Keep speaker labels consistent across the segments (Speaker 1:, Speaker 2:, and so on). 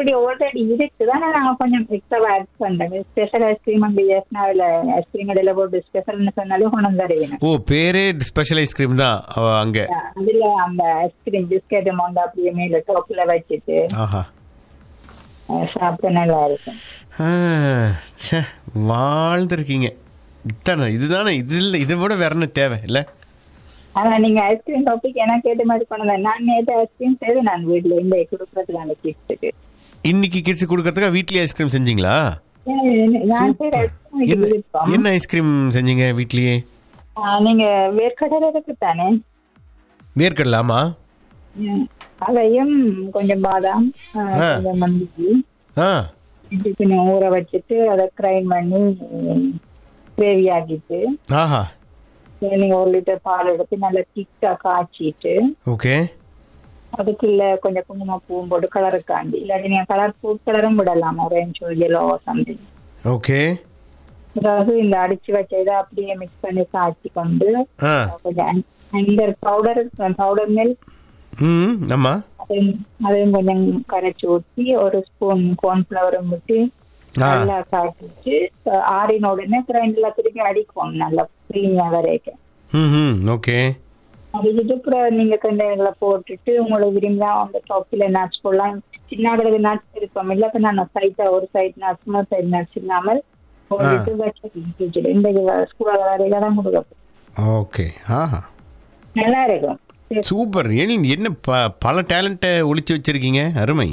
Speaker 1: இப்படி ஆல்ரெடி இருக்குதான் நாங்க கொஞ்சம் எக்ஸ்ட்ரா ஆட் பண்றோம் ஸ்பெஷல் ஐஸ்கிரீம் அண்ட் ஜெஸ்னாவில் ஐஸ்கிரீம் கடையில போட்டு ஸ்பெஷல்னு சொன்னாலும் கொண்டு வந்துடுவேன்
Speaker 2: ஓ பேரே ஸ்பெஷல் ஐஸ்கிரீம் தான் அவ- அங்க
Speaker 1: அதுல அந்த ஐஸ்கிரீம் பிஸ்கெட் அமௌண்ட் அப்படியே மேல டாப்ல வச்சுட்டு
Speaker 2: ஆஹா
Speaker 1: அஹ், சாப்பிட நல்லா இருக்கும்
Speaker 2: ஆ, ச்சே வாழ்ந்துருக்கீங்க இத்தானே இதுதானே இது இல்லை இதை விட வேற என்ன தேவை இல்லை
Speaker 1: ஆனா நீங்க ஐஸ்கிரீம் டாபிக் எனக்கு ஏற்ற மாதிரி கொண்டு நான் நேற்று ஐஸ்கிரீம் செய்து நான் வீட்டுல இந்த கொடுக்கறதுக்கு அந்த கிஃப்ட்டுக்கு
Speaker 2: இன்னைக்கு கிட்ஸ் கொடுக்கறதுக்காக வீட்லயே ஐஸ்கிரீம் செஞ்சீங்களா
Speaker 1: நான் செய்யற
Speaker 2: சூப்பர்.
Speaker 1: ஐஸ்கிரீம்
Speaker 2: என்ன
Speaker 1: விருப்பம்
Speaker 2: என்ன ஐஸ்கிரீம் செஞ்சீங்க வீட்லயே
Speaker 1: ஆஹ், நீங்க வேர்க்கடலை இருக்கு தானே
Speaker 2: வேர்க்கடலை ஆமா
Speaker 1: ம், அதையும் கொஞ்சம் பாதாம் ஆஹ்,
Speaker 2: ஆ.
Speaker 1: கொஞ்சம் மந்திரி
Speaker 2: ஆ
Speaker 1: இது கொஞ்சம் ஊற வச்சுட்டு அதை கிரைண்ட் பண்ணி கிரேவி ஆக்கிட்டு
Speaker 2: ஆஹா
Speaker 1: நீங்க ஒரு லிட்டர் பால் எடுத்து நல்லா திக்கா காய்ச்சிட்டு
Speaker 2: ஓகே
Speaker 1: அதுக்குள்ள கொஞ்சம் குங்குமப்பூவும் போட்டு கலருக்காண்டி இல்லாட்டி நீங்க கலர் ஃபுட் கலரும் விடலாம் ஆரஞ்சு எல்லோ சம்திங்
Speaker 2: ஓகே
Speaker 1: அதாவது இந்த அடிச்சு வச்ச இதை அப்படியே மிக்ஸ் பண்ணி காய்ச்சி கொண்டு
Speaker 2: ஆ
Speaker 1: கொஞ்சம் அந்த பவுடர் பவுடர் மில்க்
Speaker 2: ம் ஆமா
Speaker 1: அதையும் அதையும் கொஞ்சம் கரைச்சி ஊற்றி ஒரு ஸ்பூன் கார்ன்ஃபிளவரும் விட்டு
Speaker 2: ஆ.
Speaker 1: நல்லா காய்ச்சிட்டு அஹ் ஆறின உடனே கிரைண்டர்ல திருப்பி அடிக்கும் நல்லா க்ரீமியா வரைக்கும்
Speaker 2: ம் ம் ஓகே
Speaker 1: அடிச்சுட்டு அப்புறம் நீங்க கண்டெய்னர்ல போட்டுட்டு உங்களுக்கு விரும்பினா அந்த டாப்பில நட்ஸ் போடலாம் சின்ன கடகு நட்ஸ் இருக்கும் இல்லாத நான் சைட்டா ஒரு சைட் நட்ஸ் இன்னொரு சைட் நட்ஸ் இல்லாமல் போட்டுட்டு வச்சு இந்த ஸ்கூல் வரையில தான் கொடுக்கும்
Speaker 2: ஓகே ஆஹா
Speaker 1: நல்லா இருக்கும்
Speaker 2: சூப்பர் ஏன் என்ன ப- பல டேலண்ட்டை ஒளிச்சு வச்சிருக்கீங்க அருமை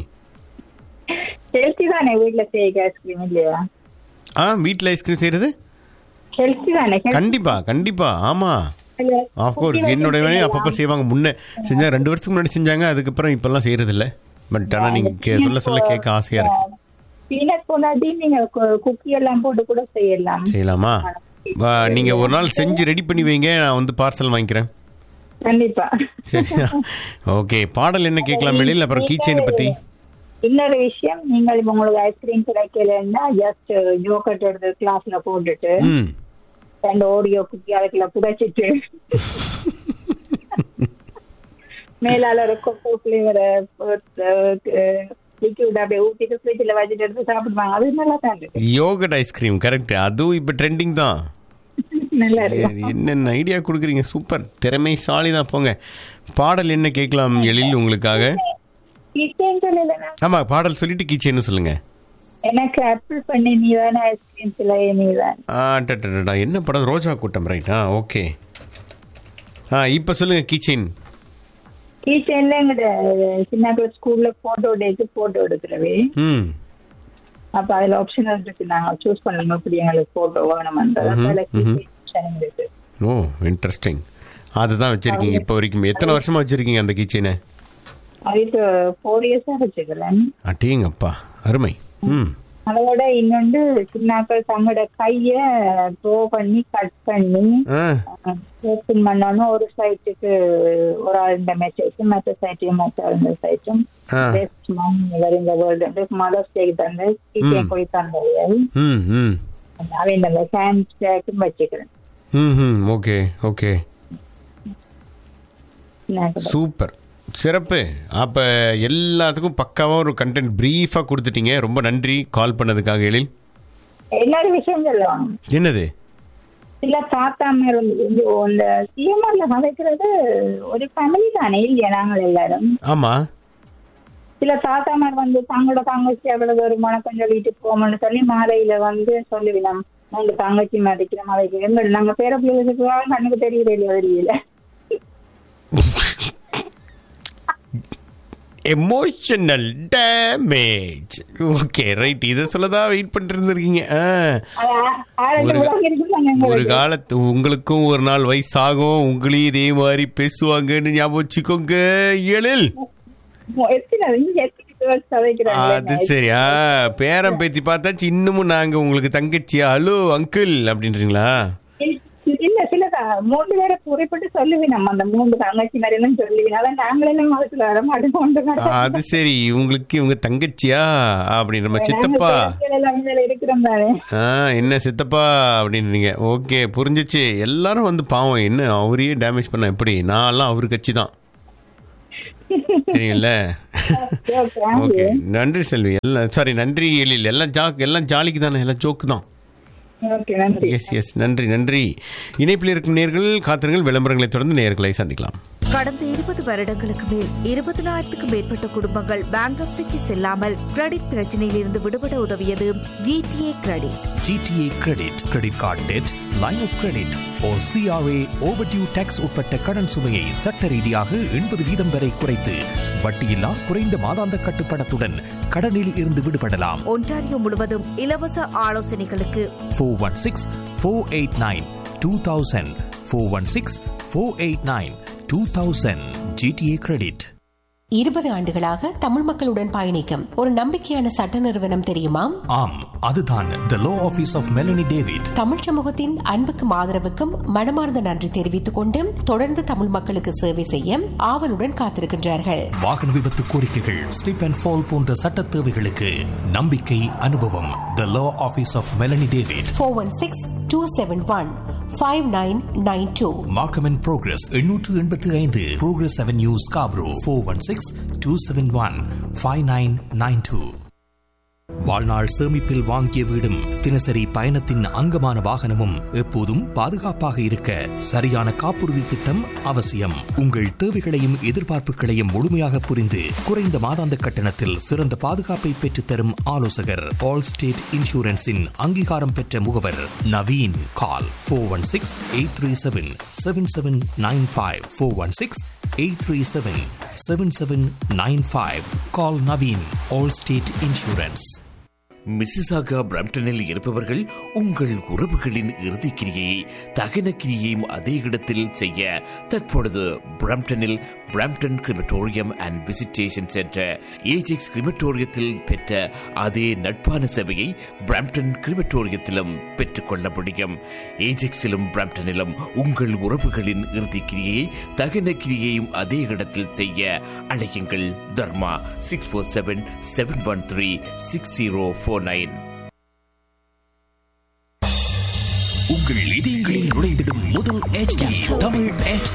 Speaker 1: ஹெல்த்தி தானே வீட்டுல செய்ய ஐஸ்கிரீம் இல்லையா
Speaker 2: ஆ வீட்டில் ஐஸ்கிரீம் செய்யறது
Speaker 1: ஹெல்த்தி தானே
Speaker 2: கண்டிப்பா கண்டிப்பா ஆமா ஆஃப்கோர்ஸ் என்னோட வேலையும் அப்பப்போ செய்வாங்க முன்ன செஞ்சா ரெண்டு வருஷத்துக்கு முன்னாடி செஞ்சாங்க அதுக்கப்புறம் இப்பெல்லாம் செய்யறது இல்ல பட் ஆனால் நீங்க கே- சொல்ல சொல்ல கேட்க ஆசையா இருக்கு
Speaker 1: பீனட் பொண்டாட்டி நீங்க குக்கி எல்லாம் போட்டு கூட செய்யலாம்
Speaker 2: செய்யலாமா வா, நீங்க ஒரு நாள் செஞ்சு ரெடி பண்ணி வைங்க நான் வந்து பார்சல் வாங்கிக்கிறேன்
Speaker 1: கண்டிப்பா
Speaker 2: சரி ஓகே பாடல் என்ன கேட்கலாம் வெளியில் அப்புறம் கீச்சைனை பத்தி
Speaker 1: இன்னொரு விஷயம் நீங்கள் இப்ப உங்களுக்கு ஐஸ்கிரீம் கிடைக்கலன்னா ஜஸ்ட் ஜோக்கட் எடுத்து கிளாஸ்ல போட்டுட்டு
Speaker 2: ம்
Speaker 1: ரெண்டு ஓடியோ குக்கி அதுக்குள்ள புதைச்சிட்டு மேலால ஒரு கொக்கோ ஃபிளேவரை லிக்விட் அப்படியே ஊத்திட்டு ஃப்ரிட்ஜில் வச்சுட்டு எடுத்து சாப்பிடுவாங்க அது நல்லா தான் இருக்கு
Speaker 2: யோகட் ஐஸ்கிரீம் கரெக்ட் அதுவும் இப்போ ட்ரெண்டிங் தான்
Speaker 1: நல்லா இருக்கு
Speaker 2: என்னென்ன ஐடியா கொடுக்குறீங்க சூப்பர் திறமைசாலி தான் போங்க பாடல் என்ன கேட்கலாம் எழில் உங்களுக்காக
Speaker 1: கிச்சன் சொல்லலைன்னா
Speaker 2: ஆமா பாடல் சொல்லிட்டு கீச்சைன்னு சொல்லுங்க
Speaker 1: எனக்கு ஆப்பிள் பண்ணி நீ தானே ஐஸ்கிரீம் சிலையே நீ தான்
Speaker 2: ஆ டடடடா. என்ன படம் ரோஜா கூட்டம் ரைட் ஆ ஓகே ஆ இப்போ சொல்லுங்க கீச்சைன்
Speaker 1: கிச்சன்ல எங்கிட்ட சின்ன ஸ்கூல்ல போட்டோ டேக்கு போட்டோ எடுக்கிறவே
Speaker 2: ம்
Speaker 1: அப்ப அதுல ஆப்ஷன் இருக்கு நாங்க சூஸ் பண்ணணும் இப்படி எங்களுக்கு போட்டோ வேணும்ன்றது அதுல keychain இருக்கு
Speaker 2: ஓ இன்ட்ரெஸ்டிங் அதுதான் வச்சிருக்கீங்க இப்போ வரைக்கும் எத்தனை வருஷமா வச்சிருக்கீங்க அந்த கீச்சைனை
Speaker 1: அதுக்கு ஃபோர் இயர்ஸா வச்சுக்கிறேன்
Speaker 2: அட்டேங்கப்பா அருமை ம்
Speaker 1: அதோட இன்னொன்று சின்னாக்கள் தங்களோட கைய ட்ரோ பண்ணி கட் பண்ணி
Speaker 2: ஆ
Speaker 1: ஓப்பன் பண்ணாலும் ஒரு சைட்டுக்கு ஒரு ஆள் இந்த மெசேஜும் மற்ற சைட்டையும் மற்ற இந்த சைட்டும்
Speaker 2: ஆ.
Speaker 1: பெஸ்ட் மம் இந்த வேர்ல்டு மதர்ஸ் டேக்கு தந்து கிச்சன் போய் தந்தது
Speaker 2: ம் ம்
Speaker 1: அவன் இந்த ஹேண்ட் பேக்கும் வச்சுக்கிறேன்
Speaker 2: ம் ம் ஓகே ஓகே
Speaker 1: சின்னாக்கள்.
Speaker 2: சூப்பர் சிறப்பு அப்போ எல்லாத்துக்கும் பக்காவாக ஒரு கண்டென்ட் ப்ரீஃபாக கொடுத்துட்டீங்க ரொம்ப நன்றி கால் பண்ணதுக்காக எழில்
Speaker 1: இன்னொரு விஷயம் சொல்லுவாங்க
Speaker 2: என்னது
Speaker 1: இல்ல தாத்தா மாதிரி இந்த இந்த சிஎம்ஆர்ல சமைக்கிறது ஒரு ஃபேமிலி தானே இல்லையா நாங்கள் எல்லாரும்
Speaker 2: ஆமாம்
Speaker 1: சில தாத்தாமார் வந்து தங்களோட தங்கச்சி அவ்வளவு ஒரு மணக்கம் சொல்லிட்டு போமோன்னு சொல்லி மாலையில வந்து சொல்லுவினோம் நாங்க தங்கச்சி மதிக்கிறோம் அதைக்கு எங்கள் நாங்க பேர பிள்ளைகளுக்கு கண்ணுக்கு தெரியல இல்லையா தெரியல
Speaker 2: எமோஷனல் டேமேஜ் ஓகே ரைட் இதை சொல்லதான் வெயிட் பண்ணிட்டு இருந்திருக்கீங்க ஆ
Speaker 1: ஆ- ஆ- ரெண்டு
Speaker 2: ஒரு-
Speaker 1: உலகம் இருக்குது நாங்க
Speaker 2: ஒரு
Speaker 1: எங்களுக்கு.
Speaker 2: காலத்து உங்களுக்கும் ஒரு நாள் வயசாகும் உங்களையும் இதே மாதிரி பேசுவாங்கன்னு ஞாபகம் வச்சுக்கோங்க எழில்
Speaker 1: எத்தனை இங்க எத்தனை பேர் சதைக்கிறாங்க
Speaker 2: அது சரியா பேரம் பேத்தி பார்த்தாச்சு இன்னமும் நாங்க உங்களுக்கு தங்கச்சியா ஹலோ அங்கிள் அப்படின்றீங்களா
Speaker 1: இல்ல சில த- மூன்று பேரை குறிப்பிட்டு சொல்லுவேன் நம்ம அந்த மூன்று தங்கச்சி மாதிரி எல்லாம் சொல்லுவேன் அதான் நாங்களெல்லாம் மதத்துல வர மாட்டோம் கொண்டு வர
Speaker 2: அது சரி உங்களுக்கு இவங்க தங்கச்சியா அப்படின்ற மாதிரி சித்தப்பா
Speaker 1: இருக்கிறோம் தானே
Speaker 2: ஆ என்ன சித்தப்பா அப்படின்றீங்க ஓகே புரிஞ்சிச்சு எல்லாரும் வந்து பாவம் என்ன அவரையே டேமேஜ் பண்ண எப்படி நான்லாம் அவர் கட்சி தான் சரிங்கள
Speaker 1: ஓகே
Speaker 2: ஓகே நன்றி செல்வி எல்லாம் சாரி நன்றி எழில் எல்லாம் ஜாக் எல்லாம் ஜாலிக்கு தானே எல்லாம் ஜோக்கு தான்
Speaker 1: ஓகே நன்றி
Speaker 2: எஸ் எஸ் நன்றி நன்றி இணைப்பில் இருக்கும் நேர்கள் காத்திரங்கள் விளம்பரங்களை தொடர்ந்து நேர்களை சந்திக்கலாம்
Speaker 3: கடந்த இருபது வருடங்களுக்கு மேல் இருபதனாயிரத்துக்கும் மேற்பட்ட குடும்பங்கள் பேங்க்ரப்சிக்கு செல்லாமல் கிரெடிட் பிரச்சனையில் இருந்து விடுபட உதவியது GTA credit
Speaker 4: GTA credit credit card debt line of credit ஓ சிஆர்ஏ ஓவர்டியூ டேக்ஸ் உட்பட்ட கடன் சுமையை சட்ட ரீதியாக எண்பது வீதம் வரை குறைத்து வட்டியில்லா குறைந்த மாதாந்த கட்டுப்பணத்துடன் கடனில் இருந்து விடுபடலாம்
Speaker 3: ஒன்டாரியோ முழுவதும் இலவச ஆலோசனைகளுக்கு
Speaker 4: four one six four eight nine two thousand four one six four eight nine two thousand GTA credit
Speaker 5: இருபது ஆண்டுகளாக தமிழ் மக்களுடன் பயணிக்கும் ஒரு நம்பிக்கையான சட்ட நிறுவனம் தெரியுமா
Speaker 4: ஆம் அதுதான் the law office of Melanie David
Speaker 5: தமிழ் சமூகத்தின் அன்புக்கும் ஆதரவுக்கும் மனமார்ந்த நன்றி தெரிவித்துக் கொண்டு தொடர்ந்து தமிழ் மக்களுக்கு சேவை செய்ய ஆவலுடன் காத்திருக்கின்றார்கள்
Speaker 4: வாகன விபத்து கோரிக்கைகள் ஸ்லிப் அண்ட் ஃபால் போன்ற சட்ட தேவைகளுக்கு நம்பிக்கை அனுபவம் the law office of Melanie David
Speaker 5: four one six two seven one five nine nine two
Speaker 4: Markham and Progress எண்ணூற்று எண்பத்தி ஐந்து Progress Avenue Scarborough four one six two seven one five nine nine two வாழ்நாள் சேமிப்பில் வாங்கிய வீடும் தினசரி பயணத்தின் அங்கமான வாகனமும் எப்போதும் பாதுகாப்பாக இருக்க சரியான காப்புறுதி திட்டம் அவசியம் உங்கள் தேவைகளையும் எதிர்பார்ப்புகளையும் முழுமையாக புரிந்து குறைந்த மாதாந்த கட்டணத்தில் சிறந்த பாதுகாப்பை பெற்றுத்தரும் ஆலோசகர் ஆல் ஸ்டேட் இன்சூரன்ஸின் அங்கீகாரம் பெற்ற முகவர் Naveen call four one six eight three seven seven seven nine five four one six eight three seven seven seven nine five call Naveen Allstate insurance
Speaker 6: Mississauga பிரம்டனில் இருப்பவர்கள் உங்கள் உறவுகளின் இறுதிக் கிரியை தகன கிரியையும் அதே இடத்தில் செய்ய தற்பொழுது பிரம்டனில் Brampton crematorium and visitation centre Ajax கிரிமட்டோரியத்தில் பெற்ற அதே நட்பான சேவையை பிரம்டன் கிரிமட்டோரியத்திலும் பெற்றுக்கொள்ள முடியும் ஏஜெக்ஸிலும் பிரம்டனிலும் உங்கள் உறவுகளின் இறுதிக் கிரியையை தகன கிரியையும் அதே இடத்தில் செய்ய அழையுங்கள் Dharma six four seven seven one three six zero four nine
Speaker 4: உங்கள் இதயங்களில் நுழைந்திடும் முதல் HD தமிழ் HD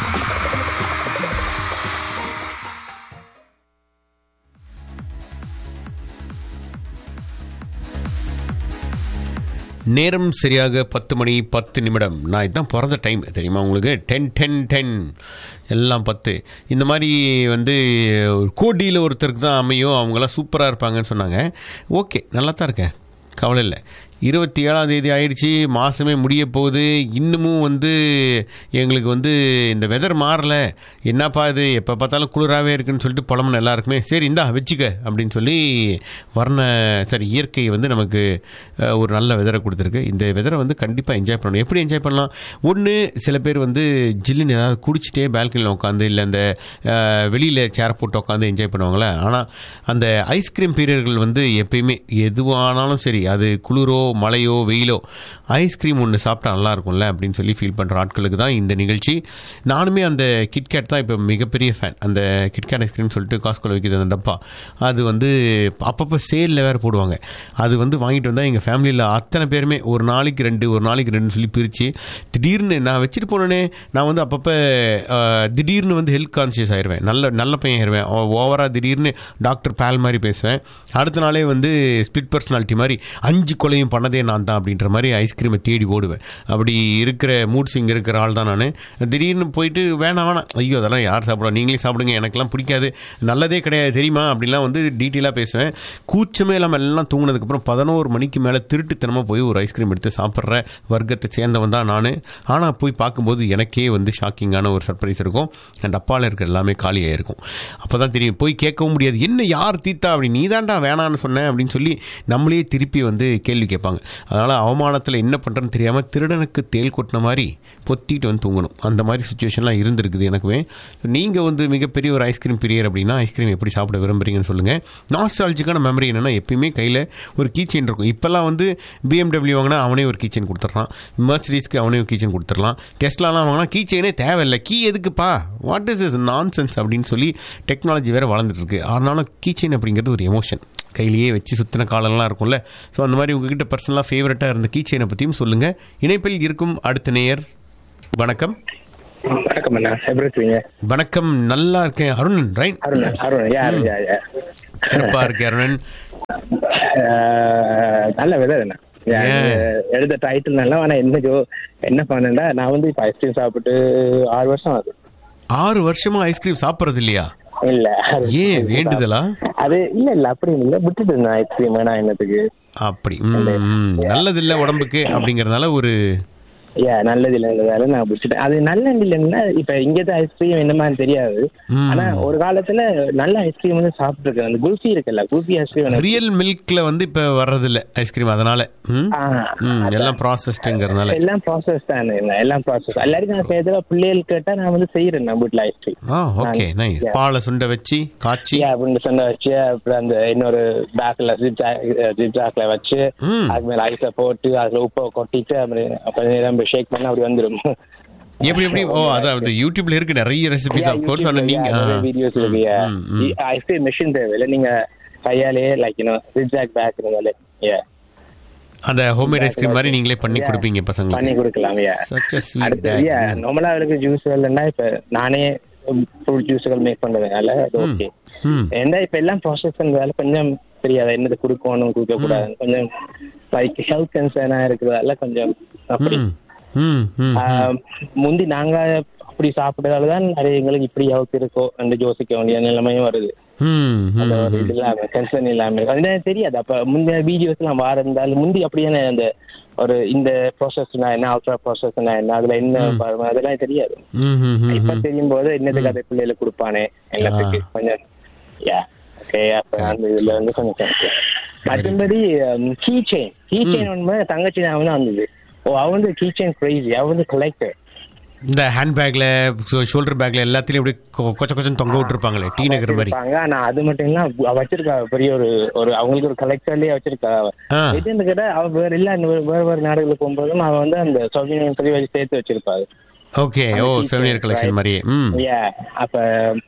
Speaker 2: நேரம் சரியாக பத்து மணி பத்து நிமிடம் நான் இதுதான் பிறந்த டைம் தெரியுமா உங்களுக்கு டென் டென் டென் எல்லாம் பத்து இந்த மாதிரி வந்து கோடியில் ஒருத்தருக்கு தான் அமையும் அவங்களாம் சூப்பராக இருப்பாங்கன்னு சொன்னாங்க ஓகே நல்லா தான் இருக்கேன் கவலை இல்லை இருபத்தி ஏழாம் தேதி ஆயிடுச்சு மாதமே முடிய போகுது இன்னமும் வந்து எங்களுக்கு வந்து இந்த வெதர் மாறல என்னப்பா இது எப்போ பார்த்தாலும் குளிராகவே இருக்குன்னு சொல்லிட்டு புலம்புன எல்லாருக்குமே சரி இந்தா வச்சுக்க அப்படின்னு சொல்லி வர்ண சரி இயற்கை வந்து நமக்கு அஹ், ஒரு நல்ல வெதரை கொடுத்துருக்கு இந்த வெதரை வந்து கண்டிப்பாக என்ஜாய் பண்ணணும் எப்படி என்ஜாய் பண்ணலாம் ஒன்று சில பேர் வந்து ஜில்லுன்னு ஏதாவது குடிச்சிட்டே பால்கனியில் உட்காந்து இல்லை அந்த வெளியில் சேர் போட்டு உட்காந்து என்ஜாய் பண்ணுவாங்களே ஆனால் அந்த ஐஸ்கிரீம் பீரியர்கள் வந்து எப்பயுமே எதுவானாலும் சரி அது குளிரோ மழையோ வெயிலோ ஐஸ்கிரீம் ஒன்று சாப்பிட்டா நல்லா இருக்கும்ல அப்படின்னு சொல்லி ஃபீல் பண்ணுற ஆட்களுக்கு தான் இந்த நிகழ்ச்சி நானுமே அந்த கிட்கேட் தான் இப்போ மிகப்பெரிய ஃபேன் அந்த கிட்கேட் ஐஸ்கிரீம் சொல்லிட்டு காஸ்கோல வைக்கிது அந்த டப்பா அது வந்து அப்பப்போ சேலில் வேறு போடுவாங்க அது வந்து வாங்கிட்டு வந்தால் எங்கள் ஃபேமிலியில் அத்தனை பேருமே ஒரு நாளைக்கு ரெண்டு ஒரு நாளைக்கு ரெண்டுன்னு சொல்லி பிரித்து திடீர்னு நான் வச்சுட்டு போனேனே நான் வந்து அப்பப்போ அஹ், திடீர்னு வந்து ஹெல்த் கான்சியஸ் ஆயிடுவேன் நல்ல நல்ல பையன் ஆயிடுவேன் ஓவராக திடீர்னு டாக்டர் பேல் மாதிரி பேசுவேன் அடுத்த நாளே வந்து ஸ்பிளிட் பர்சனாலிட்டி மாதிரி அஞ்சு கொலையும் பண்ணதே நான் தான் அப்படின்ற மாதிரி ஐஸ்கிரீமை தேடி ஓடுவேன் அப்படி இருக்கிற மூட் ஸ்விங் இருக்கிற ஆள் தான் நான் திடீர்னு போயிட்டு வேணாம் வேணாம் ஐயோ அதெல்லாம் யார் சாப்பிடுவா நீங்களே சாப்பிடுங்க எனக்கெல்லாம் பிடிக்காது நல்லதே கிடையாது தெரியுமா அப்படிலாம் வந்து டீட்டெயிலாக பேசுவேன் கூச்சமே இல்லாமல் எல்லாம் தூங்கினதுக்கப்புறம் பதினோரு மணிக்கு மேலே திருட்டுத்தனமாக போய் ஒரு ஐஸ்கிரீம் எடுத்து சாப்பிட்ற வர்க்கத்தை சேர்ந்தவன் தான் நான் ஆனால் போய் பார்க்கும்போது எனக்கே வந்து ஷாக்கிங்கான ஒரு சர்ப்ரைஸ் இருக்கும் அண்ட் அப்பாவில் இருக்கிற எல்லாமே காலியாக இருக்கும் அப்போ தான் தெரியும் போய் கேட்கவும் முடியாது என்ன யார் தீத்தா அப்படி நீ தான்டா வேணான்னு சொன்னேன் அப்படின்னு சொல்லி நம்மளே திருப்பி வந்து கேள்வி கேட்பாங்க அதனால் அவமானத்தில் என்ன பண்ணுறேன்னு தெரியாமல் திருடனுக்கு தேல் கொட்டின மாதிரி பொத்திட்டு வந்து தூங்கணும் அந்த மாதிரி சுச்சுவேஷன்லாம் இருந்திருக்குது எனக்குமே நீங்கள் வந்து மிகப்பெரிய ஒரு ஐஸ்கிரீம் பிரியர் அப்படின்னா ஐஸ்கிரீம் எப்படி சாப்பிட விரும்புறீங்கன்னு சொல்லுங்கள் நாஸ்டாலஜிக்கான மெமரி என்னென்னா எப்பயுமே கையில் ஒரு கீச்செயின் இருக்கும் இப்போல்லாம் வந்து பிஎம்டபிள்யூ வாங்கினா அவனே ஒரு கீச்செயின் கொடுத்துட்றான் மர்சிடிஸ்க்கு அவனே ஒரு கீச்செயின் கொடுத்துடலாம் டெஸ்ட்லாலாம் வாங்கினா கீச்செயினே தேவையில்லை கீ எதுக்குப்பா what is is nonsense அப்படின்னு சொல்லி டெக்னாலஜி வேறு வளர்ந்துட்டு இருக்கு ஆனாலும் கீச்செயின் அப்படிங்கிறது ஒரு எமோஷன் கையிலேயே வச்சு சுத்தின காலம்லாம் இருக்கும்ல ஸோ அந்த மாதிரி உங்ககிட்ட பர்சனலாக ஃபேவரட்டாக இருந்த கீச்செயினை பற்றியும் சொல்லுங்கள் இணைப்பில் இருக்கும் அடுத்த நேயர் வணக்கம்
Speaker 7: வணக்கம் அண்ணா எப்படி இருக்கீங்க
Speaker 2: வணக்கம் நல்லா இருக்கேன் Arunan right
Speaker 7: Arun Arun yeah yeah yeah
Speaker 2: சிறப்பா இருக்கு அருணன்
Speaker 7: அஹ், நல்ல வெதர் என்ன யா,
Speaker 2: ஏன்?
Speaker 7: நீங்க எழுத டைட்டில் நல்லா ஆனா என்ன ஜோ என்ன பண்ணேன்டா நான் வந்து இப்ப ஐஸ்கிரீம் சாப்பிட்டு ஆறு வருஷம் ஆகுது
Speaker 2: ஆறு வருஷமா ஐஸ்கிரீம் சாப்பிடுறது இல்லையா
Speaker 7: இல்ல
Speaker 2: ஏன் வேண்டுதலா
Speaker 7: அது இல்ல இல்ல அப்படி இல்ல விட்டுட்டு இருந்தேன் ஐஸ்கிரீம் வேணா என்னத்துக்கு
Speaker 2: அப்படி ம், ம். நல்லது இல்ல உடம்புக்கு அப்படிங்கறதுனால ஒரு
Speaker 7: ஏ நல்லது இல்லைன்றதால நான் விட்டுட்டேன் அது நல்ல இல்லைன்னா இப்ப இங்கத்த ஐஸ்கிரீம் என்ன மாதிரி தெரியாது
Speaker 2: ம்.
Speaker 7: ஆனா ஒரு காலத்துல நல்ல ஐஸ்கிரீம் வந்து சாப்பிட்டுருக்கேன் அந்த குல்ஃபி இருக்குல்ல குல்ஃபி ஐஸ்கிரீம்
Speaker 2: ரியல் மில்க்ல வந்து இப்ப வர்றது இல்ல ஐஸ்கிரீம் அதனால ம்?
Speaker 7: ஆ,
Speaker 2: ம்,
Speaker 7: அதான்.
Speaker 2: எல்லாம் ப்ராசஸ்டுங்கிறதுனால
Speaker 7: எல்லாம் ப்ராசஸ் தானே எல்லாம் ப்ராசஸ் எல்லாருக்கும் நான் செய்யறதுல பிள்ளைகள் கேட்டா நான் வந்து செய்யறேன் நம்ம வீட்டுல ஐஸ்கிரீம்
Speaker 2: ஆ ஓகே நைஸ் பாலை சுண்ட வச்சு காய்ச்சி
Speaker 7: அப்படின்னு சொன்ன வச்சு அப்புறம் அந்த இன்னொரு பேக்ல ஜிப் ஜிப் ஜாக்ல வச்சு
Speaker 2: ம்.
Speaker 7: அது மேல ஐஸ போட்டு அதுல உப்பை கொட்டிட்டு அப்புறம் கொஞ்ச நேரம் ஷேக் பண்ணா அப்படி வந்துடும்
Speaker 2: எப்படி எப்படி ஓ அதாவது யூடியூப்ல இருக்கு நிறைய ரெசிபிஸ் ஆஃப் கோர்ஸ் ஆனா நீங்க ஆ.
Speaker 7: வீடியோஸ் இருக்கு
Speaker 2: ம், ம்.
Speaker 7: ஐஸ்கிரீம் மிஷின் தேவையில்லை நீங்க கையாலேயே like you know zip lock bag இருந்தாலே yeah.
Speaker 2: அந்த ஹோம்மேட் ஐஸ்கிரீம் மாதிரி நீங்களே பண்ணி
Speaker 7: Yeah.
Speaker 2: கொடுப்பீங்க
Speaker 7: பண்ணி
Speaker 2: பசங்களுக்கு
Speaker 7: கொடுக்கலாம் yeah.
Speaker 2: Such a sweet
Speaker 7: அடுத்து
Speaker 2: dad.
Speaker 7: yeah,
Speaker 2: ம்.
Speaker 7: நார்மலா அவளுக்கு ஜூஸ் இல்லைன்னா இப்ப நானே ஃப்ரூட் ஜூஸ்கள் மேக் பண்றதுனால அது
Speaker 2: ம்.
Speaker 7: ஓகே
Speaker 2: ம்.
Speaker 7: ஏன்னா இப்ப எல்லாம் ப்ராசஸ்ன்றதால கொஞ்சம் தெரியாது என்னது கொடுக்கணும் கொடுக்க கூடாது கொஞ்சம் லைக் ஹெல்த் கன்சர்னா இருக்கிறதால கொஞ்சம் அப்படி
Speaker 2: ம். ம், ம், ம்.
Speaker 7: ஆஹ், முந்தி நாங்க அப்படி சாப்பிட்டதால தான் நிறைய எங்களுக்கு இப்படி ஹெல்த் இருக்கோ என்று யோசிக்க வேண்டிய நிலைமையும் வருது
Speaker 2: ம்,
Speaker 7: அந்த
Speaker 2: ம்,
Speaker 7: ஒரு
Speaker 2: ம்.
Speaker 7: இது இல்லாம கன்சர்ன் இல்லாம இருக்கு. அது எனக்கு தெரியாது அப்ப முந்தைய வீடியோஸ் எல்லாம் வார இருந்தாலும் முந்தி அப்படியே அந்த ஒரு இந்த ப்ராசஸ்னா என்ன அல்ட்ரா ப்ராசஸ்னா என்ன அதுல என்ன வரும், அதெல்லாம் தெரியாது
Speaker 2: ம், ம், ம்,
Speaker 7: இப்ப
Speaker 2: ம்.
Speaker 7: தெரியும் போது என்னதுக்கு அதை பிள்ளைகளுக்கு கொடுப்பானே எல்லாத்துக்கு கொஞ்சம் யா ஓகே அப்ப அந்த இதுல வந்து கொஞ்சம் கணக்கு மற்றபடி கீ செயின் கீ செயின் ஒன்று தங்கச்சி நான் வந்து வந்தது ஓ அவ வந்து கீ செயின் கிரேசி அவ வந்து கலெக்டர்
Speaker 2: இந்த ஹேண்ட் பேக்ல ஷோல்டர் பேக்ல எல்லாத்துலயும் இப்படி கொ- கொச்ச கொச்சன்னு தொங்க விட்டுருப்பாங்களே டீ நகர் மாதிரி
Speaker 7: இருப்பாங்க ஆனா அது மட்டும் இல்ல அவ வச்சிருக்கா பெரிய ஒரு ஒரு அவங்களுக்கு ஒரு கலெக்டர்லயே வச்சிருக்கா அவ.
Speaker 2: ஆ.
Speaker 7: எதுன்னு கேட்டா அவ வேற இல்ல இந்த வேற வேற நாடுகளுக்கு போகும்போதும் அவ வந்து அந்த சௌஜன்யம் சொல்லி வச்சு சேர்த்து வச்சிருப்பாரு
Speaker 2: ஓகே ஓ செவனியர் கலெக்ஷன் மாதிரி ம்
Speaker 7: Yeah, அப்ப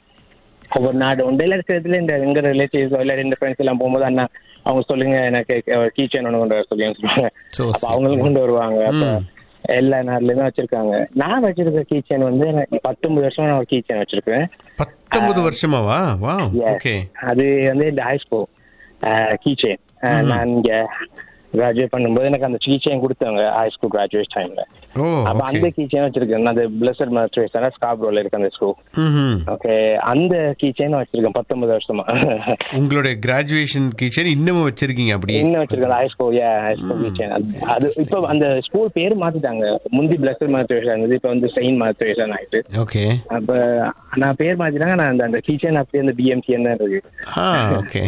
Speaker 7: ஒவ்வொரு நாடு உண்டு எல்லா இடத்துல இந்த எங்க ரிலேட்டிவ்ஸ் இல்ல ரெண்டு ஃப்ரெண்ட்ஸ் எல்லாம் போகும்போது அண்ணா அவங்க சொல்லுங்க எனக்கு கீச்சன் ஒன்று கொண்டு வர சொல்லி சொல்லுவாங்க
Speaker 2: So
Speaker 7: அப்ப
Speaker 2: sweet.
Speaker 7: அவங்களும் கொண்டு வருவாங்க அப்ப
Speaker 2: ம்.
Speaker 7: எல்லா நாடுலயுமே வச்சிருக்காங்க நான் வச்சிருக்க கீச்சன் வந்து எனக்கு பத்தொன்பது வருஷமா நான் ஒரு கீச்சன் வச்சிருக்கேன்
Speaker 2: பத்தொன்பது வருஷமாவா வா
Speaker 7: Yes.
Speaker 2: ஓகே
Speaker 7: அது வந்து இந்த ஹைஸ்கோ கீச்சேன் நான் இங்க கிராஜுவேட் பண்ணும்போது எனக்கு அந்த கீச்சேன் கொடுத்தாங்க ஹைஸ்கூல் கிராஜுவேட் டைம்ல
Speaker 2: ஓ
Speaker 7: அப்ப
Speaker 2: ஓகே
Speaker 7: அந்த கீச்சேன் வச்சிருக்கேன் அந்த பிளஸர் மர்ட்ரேஸ் ஸ்காப்ரோல இருக்கு அந்த ஸ்கூல்
Speaker 2: ம்
Speaker 7: ஓகே அந்த கீச்சேன் வச்சிருக்கேன் பத்தொன்பது வருஷமா
Speaker 2: உங்களுடைய கிராஜுவேஷன் கிச்சன் இன்னமும் வச்சிருக்கீங்க அப்படியே
Speaker 7: இன்னும் வச்சிருக்கேன் ஹைஸ்கூல் ஏ ஹைஸ்கூல் கீச்சேன் அது இப்போ அந்த ஸ்கூல் பேர் மாத்திட்டாங்க முந்தி பிளஸர் மர்ட்ரேஸ் இருந்தது இப்போ வந்து செயின் மர்ட்ரேஸ் ஆயிட்டு
Speaker 2: ஓகே
Speaker 7: அப்ப நான் பேர் மாத்திட்டாங்க நான் அந்த அந்த கீச்சேன் அப்படியே அந்த பிஎம்சி தான் இருக்கு
Speaker 2: ஆ ஓகே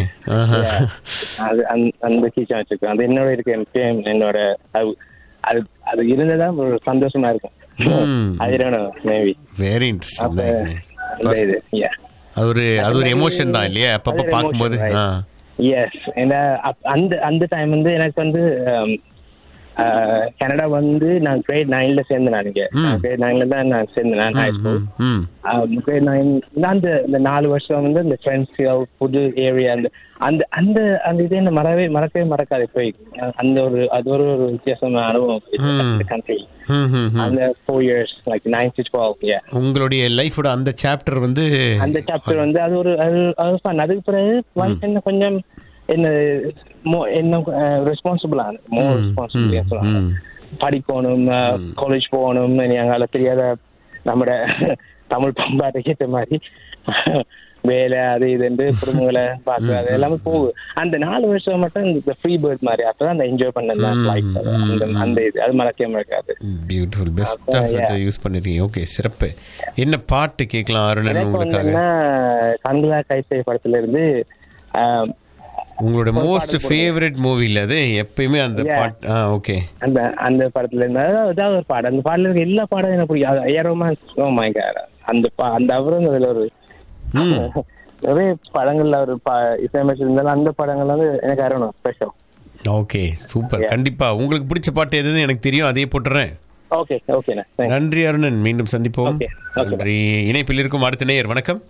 Speaker 7: அது அந்த- அந்த கீச்சன் வச்சிருக்கேன் அது என்னோட இருக்கு எப்பயும் என்னோட அது அது அது இருந்ததா ஒரு சந்தோஷமா இருக்கும்
Speaker 2: ம்.
Speaker 7: அது மேபி
Speaker 2: வெரி
Speaker 7: அப்ப அந்த
Speaker 2: இன்ட்ரெஸ்டிங்
Speaker 7: இது yeah.
Speaker 2: அது ஒரு அது ஒரு எமோஷன் தான் இல்லையா அப்பப்ப
Speaker 7: அது ஒரு
Speaker 2: பார்க்கும்போது
Speaker 7: emotion, right.
Speaker 2: ஆ
Speaker 7: எஸ் ஏன்னா அப்- அந்த அந்த டைம் வந்து எனக்கு வந்து um, uh, கனடா வந்து நான் கிரேட் நைன்ல சேர்ந்தேன் நான் இங்க
Speaker 2: ம்.
Speaker 7: கிரேட் நைன்ல தான் நான் சேர்ந்தேன் நான் high school
Speaker 2: hmm
Speaker 7: grade nine அந்த இந்த நாலு வருஷம் வந்து இந்த ஃப்ரெண்ட்ஸ் புது ஏரியா அந்த அந்த அந்த அந்த இதை என்ன மறவே மறக்கவே மறக்காது போய் அந்த ஒரு அது ஒரு ஒரு வித்தியாசமான
Speaker 2: ம்.
Speaker 7: அனுபவம் கண்ட்ரி
Speaker 2: ம், ம், ம்.
Speaker 7: அந்த four years like nine to twelve yeah
Speaker 2: உங்களுடைய லைஃபோட அந்த சாப்டர் வந்து
Speaker 7: அந்த சாப்டர் வந்து அது ஒரு அது அது fun. அதுக்கு பிறகு லைஃப் என்ன கொஞ்சம் என்ன மோ என்ன ரெஸ்பான்சிபிள் ஆனது மோர்
Speaker 2: ம்,
Speaker 7: ரெஸ்பான்சிபிள்
Speaker 2: ம்,
Speaker 7: சொல்லலாம்
Speaker 2: ம்.
Speaker 7: படிக்கணும் காலேஜ் போகணும் எங்கால தெரியாத நம்மட தமிழ் பண்பாட்டுக்கு ஏற்ற மாதிரி வேலை அது இதுன்னு குடும்பங்களை பார்க்கறது எல்லாமே போகுது அந்த நாலு வருஷம் மட்டும் இந்த ஃப்ரீ பேர்ட் மாதிரி அப்பதான் அந்த என்ஜாய் பண்ணது
Speaker 2: ம்,
Speaker 7: லைஃப் அந்த அந்த இது அது மறக்கவே மறக்காது
Speaker 2: பியூட்டிஃபுல் பெஸ்ட்
Speaker 7: அப்ப,
Speaker 2: ஆஃப்
Speaker 7: yeah.
Speaker 2: யூஸ் பண்ணிருக்கீங்க ஓகே சிறப்பு என்ன பாட்டு கேட்கலாம் அருணன்
Speaker 7: எனக்கு வந்து
Speaker 2: உங்களுக்காக
Speaker 7: என்ன கண்களா கைசை படத்துல இருந்து ஆஹ்,
Speaker 2: உங்களோட
Speaker 7: ஒரு
Speaker 2: மோஸ்ட்
Speaker 7: பாடல் போடுங்க.
Speaker 2: ஃபேவரட் மூவில அது எப்பயுமே அந்த
Speaker 7: Yeah.
Speaker 2: பாட்டு ஆ ஓகே
Speaker 7: அந்த அந்த படத்துல இருந்து அதாவது அதாவது ஒரு பாடம் அந்த பாடல இருக்க எல்லா பாடம் எனக்கு பிடிக்கும் ஏரோமா மை அந்த பா- அந்த அவரும் அதுல ஒரு
Speaker 2: ம்.
Speaker 7: நிறைய படங்கள்ல ஒரு பா- இசையமைச்சிருந்தாலும் அந்த படங்கள் வந்து எனக்கு அறணும் ஸ்பெஷல்
Speaker 2: ஓகே சூப்பர்
Speaker 7: Yeah.
Speaker 2: கண்டிப்பா உங்களுக்கு பிடிச்ச பாட்டு எதுன்னு எனக்கு தெரியும் அதே போட்டுறேன்
Speaker 7: ஓகே ஓகேண்ணா தேங்க்ஸ்
Speaker 2: நன்றி அருணன் மீண்டும் சந்திப்போம்
Speaker 7: Okay. Okay.
Speaker 2: நன்றி இணைப்பில் இருக்கும் அடுத்த நேயர் வணக்கம்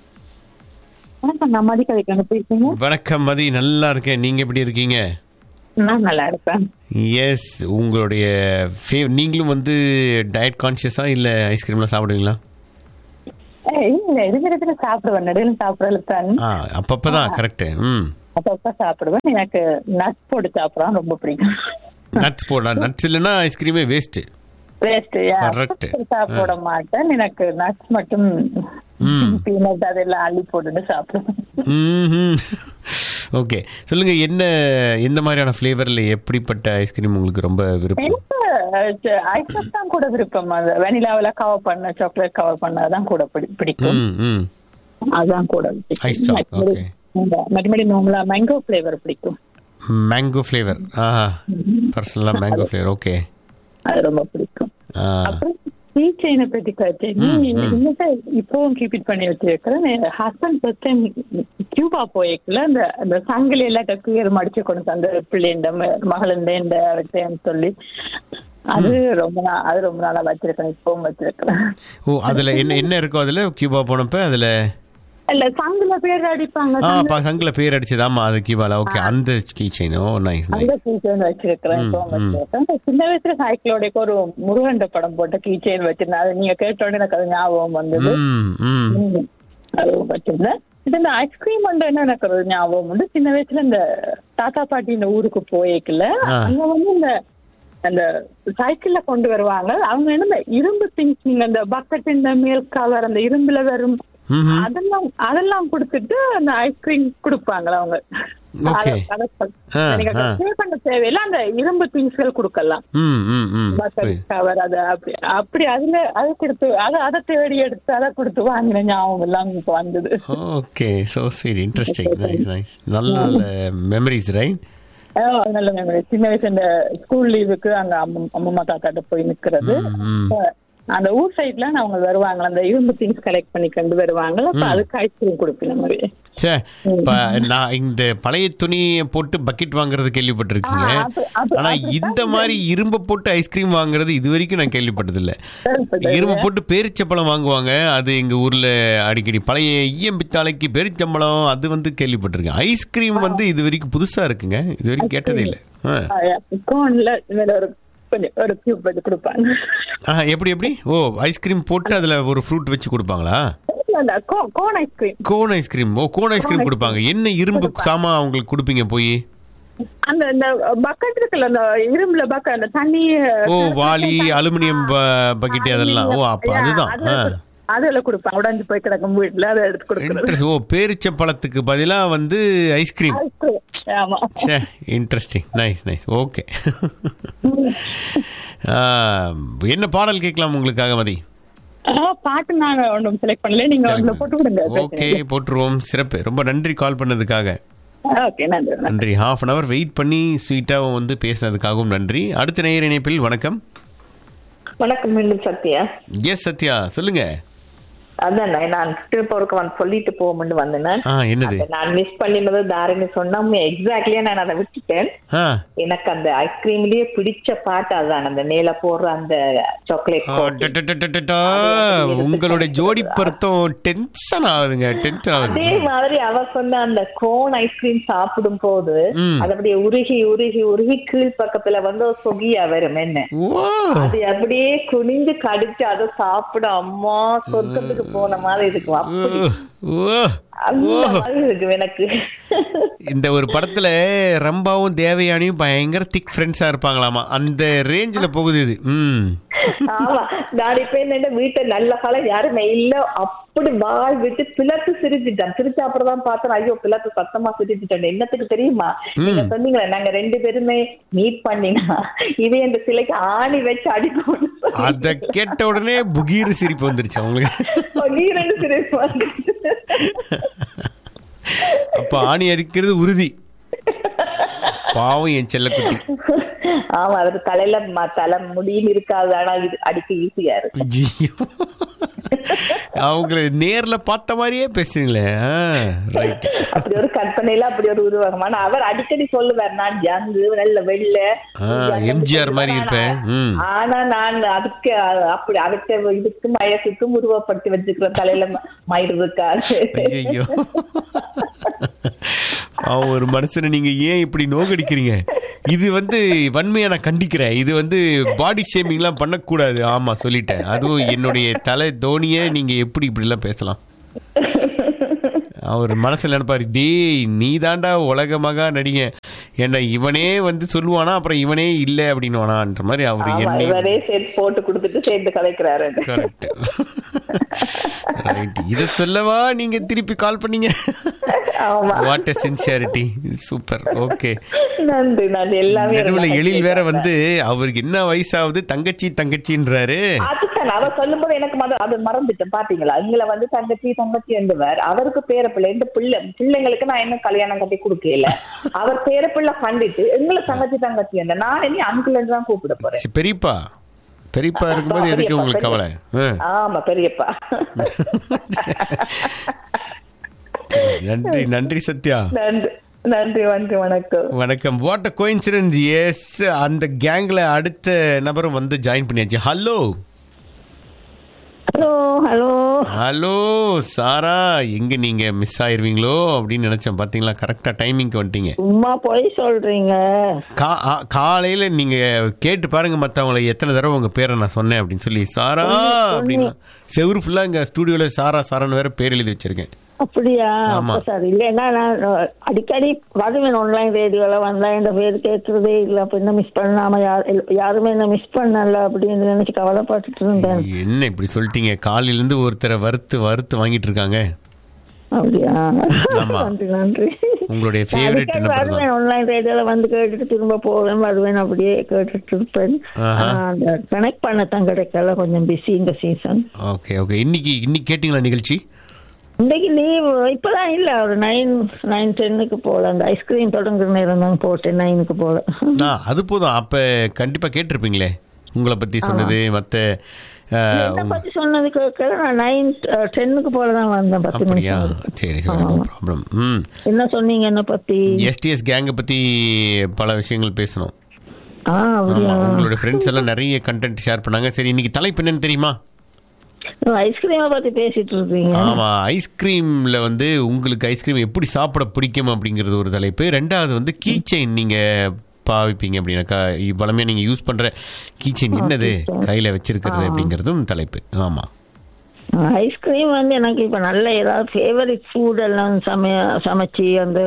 Speaker 1: வணக்கம் நான் மதி கதைக்கு எப்படி இருக்கீங்க
Speaker 2: வணக்கம் மதி நல்லா இருக்கேன் நீங்க எப்படி இருக்கீங்க
Speaker 8: நான் நல்லா இருப்பேன்
Speaker 2: எஸ் உங்களுடைய ஃபேவ் நீங்களும் வந்து டயட் கான்ஷியஸா இல்லை ஐஸ்கிரீம்லாம் சாப்பிடுவீங்களா
Speaker 8: ஏய், இல்ல இருக்கிறதுல சாப்பிடுவேன் நடுவில் சாப்பிடல தான்
Speaker 2: ஆ அப்பப்போ தான் கரெக்டு ம்
Speaker 8: அப்பப்ப சாப்பிடுவேன் எனக்கு நட்ஸ் போட்டு சாப்பிடலாம் ரொம்ப பிடிக்கும்
Speaker 2: நட்ஸ் போடலாம் நட்ஸ் இல்லைன்னா ஐஸ்கிரீமே வேஸ்ட்டு
Speaker 8: வேஸ்ட்
Speaker 2: Correct.
Speaker 8: சாப்பிட மாட்டேன் எனக்கு நட்ஸ் மட்டும்
Speaker 2: ம்.
Speaker 8: பீனட் அதெல்லாம் அள்ளி போட்டுட்டு சாப்பிடுவேன்
Speaker 2: ம்ஹும். ஓகே சொல்லுங்க என்ன எந்த மாதிரியான ஃப்ளேவரில் எப்படிப்பட்ட ஐஸ்கிரீம் உங்களுக்கு ரொம்ப விருப்பம்
Speaker 8: எனக்கு ஐஸ்கிரீம் தான் கூட விருப்பம் அது வெனிலாவில கவர் பண்ண சாக்லேட் கவர் பண்ணதான் கூட பிடி- பிடிக்கும்
Speaker 2: ம் ம்
Speaker 8: அதான் கூட
Speaker 2: Ice choc, okay.
Speaker 8: மற்றபடி நார்மலா மேங்கோ ஃபிளேவர் பிடிக்கும்
Speaker 2: மேங்கோ ஃப்ளேவர் ஆஹா பர்சனலாக மேங்கோ ஃப்ளேவர் ஓகே
Speaker 8: அது ரொம்ப பிடிக்கும்
Speaker 2: ஆ
Speaker 8: அப்புறம் கீ செயினை பத்தி கேட்டேன் இன்னும் இப்பவும் கீப் இட் பண்ணி வச்சிருக்கிறேன் என் ஹஸ்பண்ட் ஃபர்ஸ்ட் டைம் கியூபா போயிருக்குல அந்த அந்த சங்கிலி எல்லாம் கீழ் மடிச்சு கொண்டு வந்து அந்த பிள்ளைண்ட மகளிண்ட இந்த அவர்கிட்ட சொல்லி அது ரொம்ப நாள் அது ரொம்ப நாளா வச்சிருக்கேன் இப்பவும் வச்சிருக்கிறேன்
Speaker 2: ஓ அதில் என்ன என்ன இருக்கோ அதில் கியூபா போனப்ப அதில்
Speaker 8: இல்ல சங்குல பேர் அடிப்பாங்க
Speaker 2: ஆ பா சங்கில் பேர் அடிச்சது ஆமா அது கியூபால ஓகே அந்த கீ செயின் ஓ நைஸ்
Speaker 8: அந்த
Speaker 2: நைஸ்
Speaker 8: கீ செயின் வச்சிருக்கிறேன் இப்பவும் வச்சிருக்கேன் இந்த சின்ன வயசுல சைக்கிளோட ஒரு முருகண்ட படம் போட்ட கீ செயின் வச்சிருந்தேன் அது நீங்க கேட்ட உடனே எனக்கு அது ஞாபகம் வந்தது
Speaker 2: ம் ம்
Speaker 8: ம். அது வச்சிருந்தேன் இது இந்த ஐஸ்கிரீம் வந்து என்ன எனக்கு ஒரு ஞாபகம் வந்து சின்ன வயசுல இந்த தாத்தா பாட்டி இந்த ஊருக்கு போயிருக்குல்ல
Speaker 2: ஆ.
Speaker 8: அங்க வந்து இந்த அந்த சைக்கிள்ல கொண்டு வருவாங்க அவங்க என்ன இந்த இரும்பு திங்ஸ் நீங்க அந்த பக்கெட் இந்த மேல் கவர் அந்த இரும்புல வரும்
Speaker 2: ம்ஹும்.
Speaker 8: அதெல்லாம் அதெல்லாம் கொடுத்துட்டு அந்த ஐஸ்கிரீம் கொடுப்பாங்க அவங்க
Speaker 2: Okay.
Speaker 8: அத- அத சொல்-
Speaker 2: ஆ,
Speaker 8: நீங்க
Speaker 2: ஆ.
Speaker 8: pay பண்ண தேவையில்ல அந்த இரும்பு திங்ஸ்கள் கொடுக்கலாம்
Speaker 2: ம் ம் ம்
Speaker 8: பக்கெட் கவர் அது அப்படி அப்படி அதுல அதை கொடுத்து அதை அதை தேடி எடுத்து அதை கொடுத்து வாங்கின ஞாபகம் எல்லாம் இப்ப வந்தது
Speaker 2: okay so sweet interesting nice nice நல்ல மெமரிஸ் ரைட்
Speaker 8: ஆ, அது நல்ல மெமரி சின்ன வயசு இந்த ஸ்கூல் லீவுக்கு அங்க அம்ம- அம்மம்மா தாத்தாட்ட போய் நிக்கிறது அப்ப அந்த ஊர் சைட்ல அவங்க வருவாங்க அந்த இரும்பு திங்ஸ் கலெக்ட் பண்ணி கொண்டு வருவாங்க அப்ப அதுக்கு ஐஸ்கிரீம் கொடுப்பேன் நம்ம
Speaker 2: சே இப்ப நான் இந்த பழைய துணியை போட்டு பக்கெட் வாங்குறது கேள்விப்பட்டிருக்கீங்க
Speaker 8: ஆ, அது- அது-
Speaker 2: ஆனா
Speaker 8: அதுதான்
Speaker 2: இந்த மாதிரி இரும்பை போட்டு ஐஸ்கிரீம் வாங்குறது இது வரைக்கும் நான் கேள்விப்பட்டதில்ல இரும்பு போட்டு பேரிச்சம்பழம் வாங்குவாங்க அது எங்க ஊர்ல அடிக்கடி பழைய ஈயம்பித்தாளைக்கு பேரிச்சம்பழம் அது வந்து கேள்விப்பட்டிருக்கேன் ஐஸ்கிரீம் வந்து இது வரைக்கும் புதுசா இருக்குங்க இது வரைக்கும் கேட்டதே இல்லை ஆ.
Speaker 8: கோன்ல மேல ஒரு கொஞ்சம் ஒரு கியூப் வச்சு கொடுப்பாங்க
Speaker 2: ஆ, எப்படி எப்படி ஓ ஐஸ்கிரீம் போட்டு அதுல ஒரு ஃப்ரூட் வச்சு கொடுப்பாங்களா
Speaker 8: அந்த co- cone ice cream
Speaker 2: cone ice cream oh cone ice cream கொடுப்பாங்க என்ன இரும்பு சாமான் அவங்களுக்கு கொடுப்பீங்க போய்
Speaker 8: அந்த இந்த பக்கெட் இருக்குல்ல அந்த இரும்புல பக்க அந்த தண்ணி
Speaker 2: ஓ வாளி அலுமினியம் பக்கெட் அதெல்லாம் ஓ அப்ப அதுதான் ஆ.
Speaker 8: அதுல கொடுப்பாங்க உடஞ்சு போய் கிடக்கும் வீட்டுல அதை எடுத்து கொடுக்குறது
Speaker 2: இன்ட்ரெஸ்ட் ஓ பேரிச்ச பழத்துக்கு பதிலா வந்து ஐஸ்கிரீம்
Speaker 8: ஐஸ்கிரீம் ஆமா
Speaker 2: சே இன்ட்ரெஸ்டிங் நைஸ் நைஸ் ஓகே என்ன பாடல் கேட்கலாம் உங்களுக்காக மதி
Speaker 8: ஆ, பாட்டு நாங்க ஒன்றும் செலக்ட் பண்ணல நீங்க ஒன்றுல போட்டு விடுங்க
Speaker 2: ஓகே போட்டுருவோம் சிறப்பு ரொம்ப நன்றி கால் பண்ணதுக்காக
Speaker 8: ஓகே நன்றி
Speaker 2: நன்றி ஹாஃப் அன் அவர் வெயிட் பண்ணி ஸ்வீட்டாகவும் வந்து பேசினதுக்காகவும் நன்றி அடுத்த நேயர் இணைப்பில் வணக்கம்
Speaker 9: வணக்கம் மீண்டும் சத்யா
Speaker 2: எஸ் சத்யா சொல்லுங்க
Speaker 9: அதான் நான் திருப்பூருக்கு வந்து சொல்லிட்டு போகும்னு வந்தேன்
Speaker 2: ஆ என்னது
Speaker 9: அதை நான் மிஸ் பண்ணினது தாரின்னு சொன்னா எக்ஸாக்ட்லியா நான் அதை விட்டுட்டேன்
Speaker 2: ஆ
Speaker 9: எனக்கு அந்த ஐஸ்கிரீம்லயே பிடிச்ச பாட்டு அதான் அந்த மேல போடுற அந்த சாக்லேட்
Speaker 2: ஆ, டடடடடடா. உங்களுடைய ஜோடி பொருத்தம் டென்ஷன் ஆகுதுங்க டென்ஷன்
Speaker 9: அதே
Speaker 2: ஆகுது
Speaker 9: மாதிரி அவ சொன்ன அந்த கோன் ஐஸ்கிரீம் சாப்பிடும் போது
Speaker 2: ம்.
Speaker 9: அது அப்படியே உருகி உருகி உருகி கீழ் பக்கத்துல வந்து ஒரு சொகியா வரும் என்ன
Speaker 2: ஓ
Speaker 9: அது அப்படியே குனிஞ்சு கடிச்சு அதை சாப்பிட அம்மா சொர்க்கத்துக்கு போன மாதிரி இருக்கும் அப்படி
Speaker 2: ஓ
Speaker 9: அந்த மாதிரி இருக்கு எனக்கு
Speaker 2: இந்த ஒரு படத்துல ரம்பாவும் தேவயானியும் பயங்கர திக் ஃப்ரெண்ட்ஸா இருப்பாங்களாமா அந்த ரேஞ்சில போகுது இது ம்
Speaker 9: ஆமா நான் இப்ப என்ன வீட்டை நல்ல காலம் யாருமே இல்ல அப்படி வாய் விட்டு பிளத்து சிரிச்சிட்டான் சிரிச்ச அப்புறம் தான் பார்த்தேன் ஐயோ பிளத்து சத்தமா சிரிச்சிட்டேன் என்னத்துக்கு தெரியுமா நீங்க சொன்னீங்களே நாங்க ரெண்டு பேருமே மீட் பண்ணினா இது இந்த சிலைக்கு ஆணி வச்சு அடிக்கணும்
Speaker 2: அத கேட்ட உடனே புகீர் சிரிப்பு வந்துருச்சு அவங்களுக்கு
Speaker 9: நீ ரெண்டு சிரிப்பு வந்துச்சு
Speaker 2: அப்ப ஆணி அடிக்கிறது உறுதி பாவம் என் செல்லக்குட்டி
Speaker 9: ஆமா அது தலையில ம- தலை முடியும் இருக்காது ஆனா இது அடிக்க ஈஸியா இருக்கு
Speaker 2: ஐயோ. அவங்கள நேர்ல பார்த்த மாதிரியே பேசுறீங்களே ரைட்
Speaker 9: அப்படி ஒரு கற்பனையில அப்படி ஒரு உருவகம் ஆனா அவர் அடிக்கடி சொல்லுவார் நான் ஜங்கு நல்ல வெள்ள
Speaker 2: எம்ஜிஆர் மாதிரி இருப்பேன் ம்
Speaker 9: ஆனா நான் அதுக்கு அ- அப்படி அதுக்கு இதுக்கு மயக்குக்கும் உருவப்படுத்தி வச்சுக்கிற தலையில ம- மயிர் இருக்காது
Speaker 2: ஐயோ அவன் ஒரு மனுஷனை நீங்க ஏன் இப்படி நோகடிக்கிறீங்க இது வந்து வன்மையா நான் கண்டிக்கிறேன் இது வந்து பாடி ஷேமிங்லாம் பண்ணக்கூடாது ஆமா சொல்லிட்டேன் அதுவும் என்னுடைய தலை தோனியை நீங்க எப்படி இப்படி எல்லாம் பேசலாம் அவர் மனசுல நினைப்பாரு டேய் நீ தாண்டா உலக மகா நடிகன் ஏன்டா இவனே வந்து சொல்லுவானா அப்புறம் இவனே இல்லை அப்படின்னுவானான்ற மாதிரி அவர்
Speaker 9: ஆமா
Speaker 2: என்னை
Speaker 9: இவரே சேர்த்து போட்டு கொடுத்துட்டு சேர்ந்து கலைக்கிறாரு
Speaker 2: கரெக்ட் ரைட் இதை சொல்லவா நீங்க திருப்பி கால் பண்ணீங்க
Speaker 9: ஆமா
Speaker 2: what a sincerity super okay
Speaker 9: நன்றி நன்றி எல்லாமே
Speaker 2: நடுவுல
Speaker 9: நல்லா
Speaker 2: எழில் வேற
Speaker 9: கேட்டாங்க.
Speaker 2: வந்து அவருக்கு என்ன வயசாகுது தங்கச்சி தங்கச்சின்றாரு
Speaker 9: அதுதான் அவர் சொல்லும்போது எனக்கு மத அது மறந்துட்டேன் பாத்தீங்களா எங்களை வந்து தங்கச்சி தங்கச்சி என்றவர் அவருக்கு பேர பிள்ளை இந்த பிள்ளை பிள்ளைங்களுக்கு நான் இன்னும் கல்யாணம் கட்டி கொடுக்கல அவர் பேர பிள்ளை கண்டிட்டு எங்களை தங்கச்சி தங்கச்சி என்ற நான் இனி அங்கிள் என்று தான் கூப்பிட போறேன்
Speaker 2: சி, பெரியப்பா பெரியப்பா இருக்கும்போது எதுக்கு
Speaker 9: பெரியப்பா,
Speaker 2: உங்களுக்கு கவலை ஆ.
Speaker 9: ஆமா பெரியப்பா
Speaker 2: நன்றி நன்றி சத்யா
Speaker 9: நன்றி நன்றி நன்றி வணக்கம்
Speaker 2: வணக்கம் வாட் அ கோயின்சிடன்ஸ் எஸ் அந்த கேங்ல அடுத்த நபரும் வந்து ஜாயின் பண்ணியாச்சு hello
Speaker 10: hello hello
Speaker 2: hello Sarah எங்க நீங்க மிஸ் ஆயிருவீங்களோ அப்படின்னு நினைச்சேன் பாத்தீங்களா கரெக்டா டைமிங்க்கு வந்துட்டீங்க
Speaker 10: சும்மா போய் சொல்றீங்க
Speaker 2: கா- ஆ- காலையில நீங்க கேட்டு பாருங்க மத்தவங்களை எத்தனை தடவை உங்க பேரை நான் சொன்னேன் அப்படின்னு சொல்லி சாரா அப்படின்னா செவுரு ஃபுல்லா இங்க ஸ்டூடியோல சாரா சாரான்னு வேற பேர் எழுதி வச்சிருக்கேன்
Speaker 10: அப்படியா
Speaker 2: ஆமா.
Speaker 10: அப்ப சரி இல்லைன்னா நான் அடிக்கடி வருவேன் ஆன்லைன் ரேடியோல வந்தா இந்த பேர் கேட்கறதே இல்ல அப்ப என்ன மிஸ் பண்ணாம யார் யாருமே என்ன மிஸ் பண்ணல அப்படின்னு நினைச்சு கவலைப்பட்டுட்டு இருந்தேன்
Speaker 2: என்ன இப்படி சொல்லிட்டீங்க காலையில இருந்து ஒருத்தரை வறுத்து வறுத்து வாங்கிட்டு இருக்காங்க
Speaker 10: அப்படியா
Speaker 2: ஆமா.
Speaker 10: நன்றி நன்றி
Speaker 2: உங்களுடைய
Speaker 10: நான்
Speaker 2: ஃபேவரட்
Speaker 10: அடிக்கடி
Speaker 2: நம்பர் தான்
Speaker 10: வருவேன் ஆன்லைன் ரேடியோல வந்து கேட்டுட்டு திரும்ப போவேன் வருவேன் அப்படியே கேட்டுட்டு இருப்பேன்
Speaker 2: ஆஹா.
Speaker 10: ஆனா, அந்த கனெக்ட் பண்ணத்தான் கிடைக்கல கொஞ்சம் பிஸி இந்த சீசன்
Speaker 2: ஓகே ஓகே இன்னைக்கு இன்னைக்கு கேட்டீங்களா நிகழ்ச்சி
Speaker 10: இன்னைக்கு லீவ் இப்பதான் இல்ல ஒரு நைன் நைன் டென்னுக்கு போல அந்த ஐஸ்கிரீம் தொடங்குற நேரம் தான் போட்டேன் நைனுக்கு போல
Speaker 2: ஆ அது போதும் அப்ப கண்டிப்பா கேட்டிருப்பீங்களே உங்களை பத்தி சொன்னது மத்த ஆ,
Speaker 10: என்ன பத்தி சொன்னது கேட்கல நான் நைன் டென்னுக்கு போல தான் வந்தேன் பத்து
Speaker 2: அப்படியா
Speaker 10: நிமிஷம்
Speaker 2: சரி சரி நோ ப்ராப்ளம் ம்
Speaker 10: என்ன சொன்னீங்க என்ன பத்தி
Speaker 2: எஸ்டிஎஸ் கேங்கை பத்தி பல விஷயங்கள் பேசணும்
Speaker 10: ஆ அப்படியா
Speaker 2: ஆமா, உங்களோட ஃப்ரெண்ட்ஸ் எல்லாம் நிறைய கண்டென்ட் ஷேர் பண்ணாங்க சரி இன்னைக்கு தலைப்பு என்னன்னு தெரியுமா
Speaker 10: ஐஸ்கிரீமை பத்தி பேசிட்டு இருக்கீங்க
Speaker 2: ஆமா ஐஸ்கிரீம்ல வந்து உங்களுக்கு ஐஸ்கிரீம் எப்படி சாப்பிட பிடிக்கும் அப்படிங்கிறது ஒரு தலைப்பு ரெண்டாவது வந்து கீ செயின் நீங்க பாவிப்பீங்க அப்படின்னாக்கா பலமே நீங்க யூஸ் பண்ற கீ செயின் என்னது கையில வச்சிருக்கிறது அப்படிங்கிறதும் தலைப்பு ஆமா
Speaker 10: ஐஸ்கிரீம் வந்து எனக்கு இப்ப நல்ல ஏதாவது ஃபேவரட் ஃபுட் எல்லாம் சமைய சமைச்சு அந்த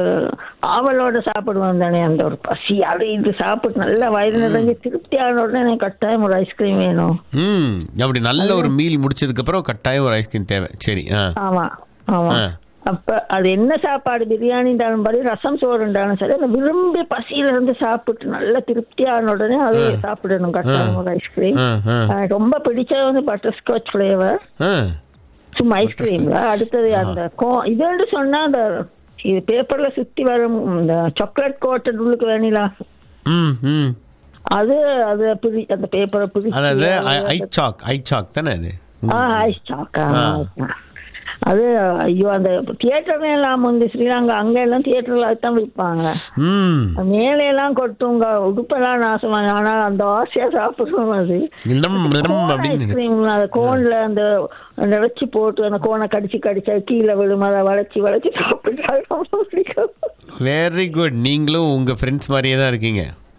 Speaker 10: ஆவலோட சாப்பிடுவேன் தானே அந்த ஒரு பசி அது இது சாப்பிட்டு நல்லா வயிறு நிறைஞ்சு திருப்தி ஆன உடனே எனக்கு கட்டாயம் ஒரு ஐஸ்கிரீம் வேணும்
Speaker 2: ம் அப்படி நல்ல ஒரு மீல் முடிச்சதுக்கு அப்புறம் கட்டாயம் ஒரு ஐஸ்கிரீம் தேவை சரி ஆ
Speaker 10: ஆமா ஆமா
Speaker 2: ஆ.
Speaker 10: அப்ப அது என்ன சாப்பாடு பிரியாணி இருந்தாலும் படி ரசம் சோறு இருந்தாலும் சரி அந்த விரும்பி பசியில இருந்து சாப்பிட்டு நல்ல திருப்தியான உடனே அதே சாப்பிடணும் கட்டாயம் ஒரு ஐஸ்கிரீம்
Speaker 2: ஆ, ஆ.
Speaker 10: எனக்கு ரொம்ப பிடிச்சது வந்து பட்டர் ஸ்காட்ச் ஃபிளேவர்
Speaker 2: ஆ
Speaker 10: சும்மா ஐஸ்கிரீம்ல அடுத்தது அந்த கோ இதுன்னு சொன்னா அந்த இது பேப்பர்ல சுத்தி வரும் இந்த சாக்லேட் கோட்டட் உள்ளுக்கு வேணிலா
Speaker 2: ம் ம்
Speaker 10: அது அது பிடி அந்த பேப்பரை
Speaker 2: அதாவது
Speaker 10: பிடிச்சி
Speaker 2: ஐ சாக் ஐ சாக் தானே அது
Speaker 10: ஆ ஐஸ் சாக்கா
Speaker 2: ஆ.
Speaker 10: அது ஐயோ அந்த தியேட்டர்ல எல்லாம் வந்து ஸ்ரீலங்கா அங்க எல்லாம் தியேட்டர்ல அதுதான் விற்பாங்க
Speaker 2: ம்
Speaker 10: மேலே எல்லாம் கொட்டுங்க உடுப்பெல்லாம் நாசமாங்க ஆனா அந்த ஆசையா சாப்பிடுவோம் அது
Speaker 2: இடம் இடம் அப்படின்னு
Speaker 10: ஐஸ்கிரீம் அந்த கோன்ல அந்த அந்த வச்சு போட்டு அந்த கோனை கடிச்சு கடிச்சா கீழே விழும் அதை வளைச்சி வளைச்சி சாப்பிட்டா ரொம்ப பிடிக்கும்
Speaker 2: வெரி குட் நீங்களும் உங்க ஃப்ரெண்ட்ஸ் மாதிரியே தான் இருக்கீங்க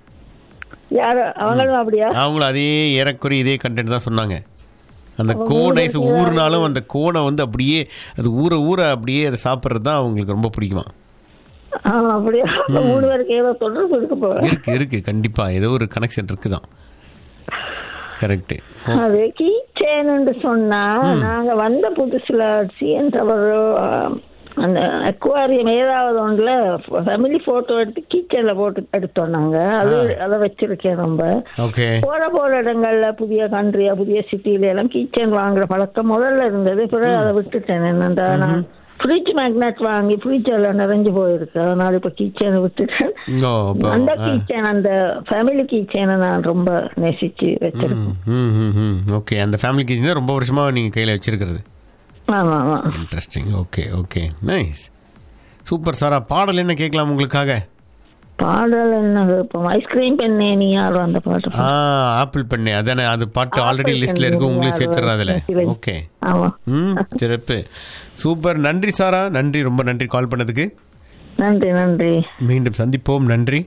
Speaker 10: யாரு அவங்களும் அப்படியா
Speaker 2: அவங்களும் அதே ஏறக்குறைய இதே கண்டென்ட் தான் சொன்னாங்க அந்த கோன் ஐஸ் ஊறினாலும் அந்த கோனை வந்து அப்படியே அது ஊற ஊற அப்படியே அதை சாப்பிட்றது தான் அவங்களுக்கு ரொம்ப பிடிக்குமா
Speaker 10: ஆ அப்படியா அப்ப மூணு பேருக்கு ஏதோ தொடர்பு இருக்க போறேன்
Speaker 2: இருக்கு இருக்கு கண்டிப்பா ஏதோ ஒரு கனெக்ஷன் இருக்குதான் கரெக்ட்
Speaker 10: அது கீ செயின்னு சொன்னா நாங்க வந்த புதுசுல சிஎன் டவர் அந்த அக்வாரியம் ஏதாவது ஒன்றுல ஃபேமிலி போட்டோ எடுத்து கீச்சன்ல போட்டு எடுத்தோம் நாங்க அது அதை வச்சிருக்கேன் ரொம்ப
Speaker 2: ஓகே
Speaker 10: போற போற இடங்கள்ல புதிய கண்ட்ரியா புதிய சிட்டில எல்லாம் கீச்சன் வாங்குற பழக்கம் முதல்ல இருந்தது பிறகு அதை விட்டுட்டேன் என்னண்டா நான் ஃப்ரிட்ஜ் மேக்னெட் வாங்கி ஃப்ரிட்ஜ் எல்லாம் நிறைஞ்சு போயிருக்கு அதனால இப்ப கிச்சனை விட்டுட்டேன்
Speaker 2: ஓ அப்போ
Speaker 10: அந்த
Speaker 2: ஆ.
Speaker 10: கிச்சன் அந்த ஃபேமிலி கிச்சனை நான் ரொம்ப நேசிச்சு வச்சிருக்கேன்
Speaker 2: ம் ம் ம் ஓகே அந்த ஃபேமிலி கிச்சன் தான் ரொம்ப வருஷமாக நீங்கள் கையில் வச்சிருக்கிறது
Speaker 10: ஆமா ஆமா
Speaker 2: interesting okay okay nice super Sarah பாடல் என்ன கேட்கலாம் உங்களுக்காக
Speaker 10: பாடல் என்ன இப்போ ஐஸ்கிரீம் பெண்ணே நீ யாரும் அந்த பாட்டு
Speaker 2: ஆ ஆப்பிள் பண்ணு அதானே அது பாட்டு
Speaker 10: ஆப்பிள்
Speaker 2: ஆல்ரெடி லிஸ்ட்ல இருக்கு
Speaker 10: பண்ணு,
Speaker 2: உங்களுக்கு
Speaker 10: அது
Speaker 2: சேர்த்துறேன் அதில்
Speaker 10: festival.
Speaker 2: ஓகே
Speaker 10: ஆமா
Speaker 2: ம் சிறப்பு சூப்பர் நன்றி சாரா நன்றி ரொம்ப நன்றி கால் பண்ணதுக்கு
Speaker 10: நன்றி நன்றி
Speaker 2: மீண்டும் சந்திப்போம் நன்றி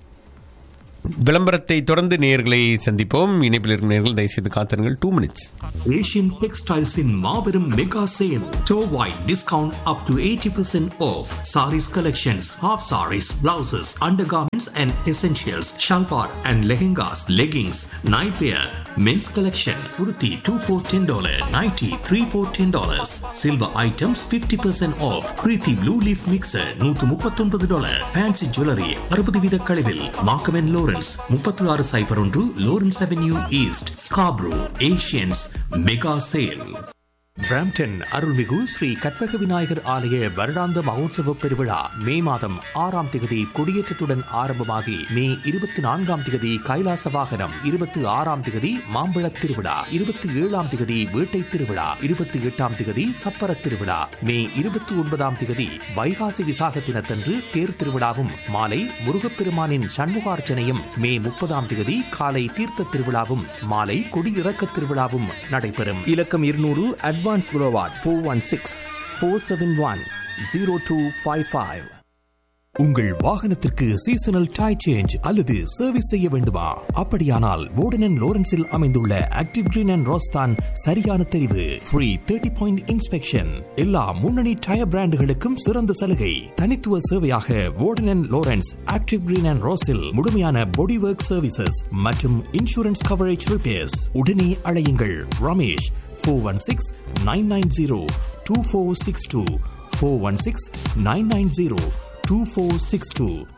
Speaker 2: விளம்பரத்தை தொடர்ந்து நேர்களை சந்திப்போம் இணைப்பில் இருக்கும் நேர்கள் தயவுசெய்து காத்திருங்கள் two minutes
Speaker 4: Asian textiles in மாபெரும் மெகா சேல் டோ wide discount up to eighty percent off saris collections half saris blouses undergarments and essentials shalwar and lehengas leggings night wear men's collection உருத்தி two four ten dollar nighty three four ten dollars silver items fifty percent off Preethi blue leaf mixer நூற்று முப்பத்தொன்பது dollar fancy jewellery அறுபது வீத கழிவில் மார்க்கமென் Lawrence முப்பத்தி ஆறு சைஃபர் ஒன்று Lawrence Avenue East Scarborough Asians mega sale Brampton அருள்மிகு ஸ்ரீ கற்பக விநாயகர் ஆலய வருடாந்த மகோத்சவ பெருவிழா மே மாதம் ஆறாம் திகதி கொடியேற்றத்துடன் ஆரம்பமாகி மே இருபத்தி நான்காம் திகதி கைலாச வாகனம் இருபத்தி ஆறாம் திகதி மாம்பழத் திருவிழா இருபத்தி ஏழாம் திகதி வேட்டை திருவிழா இருபத்தி எட்டாம் திகதி சப்பர திருவிழா மே இருபத்தி ஒன்பதாம் திகதி வைகாசி விசாக தினத்தன்று தேர் திருவிழாவும் மாலை முருகப்பெருமானின் சண்முகார்ச்சனையும் மே முப்பதாம் திகதி காலை தீர்த்த திருவிழாவும் மாலை கொடியிறக்க திருவிழாவும் நடைபெறும்
Speaker 11: இலக்கம் இருநூறு அட்வான்ஸ் புரோவாட் four one six four seven one zero two five five
Speaker 4: உங்கள் வாகனத்திற்கு சீசனல் டை சேஞ்ச் அல்லது சர்வீஸ் செய்ய வேண்டுமா அப்படியானால் வோர்டன் லோரன்ஸில் அமைந்துள்ள ஆக்டிவ் கிரீன் அண்ட் ரோஸ்தான் சரியான தெரிவு ஃப்ரீ தேர்ட்டி பாயிண்ட் இன்ஸ்பெக்ஷன் எல்லா முன்னணி டயர் பிராண்டுகளுக்கும் சிறந்த சலுகை தனித்துவ சேவையாக Warden Lawrence active green and ரோஸில் முழுமையான பாடி ஒர்க் சர்வீசஸ் மற்றும் இன்சூரன்ஸ் கவரேஜ் ரிப்பேர்ஸ் உடனே அழையுங்கள் Ramesh four one six nine nine zero two four six two four one six nine nine zero 2462.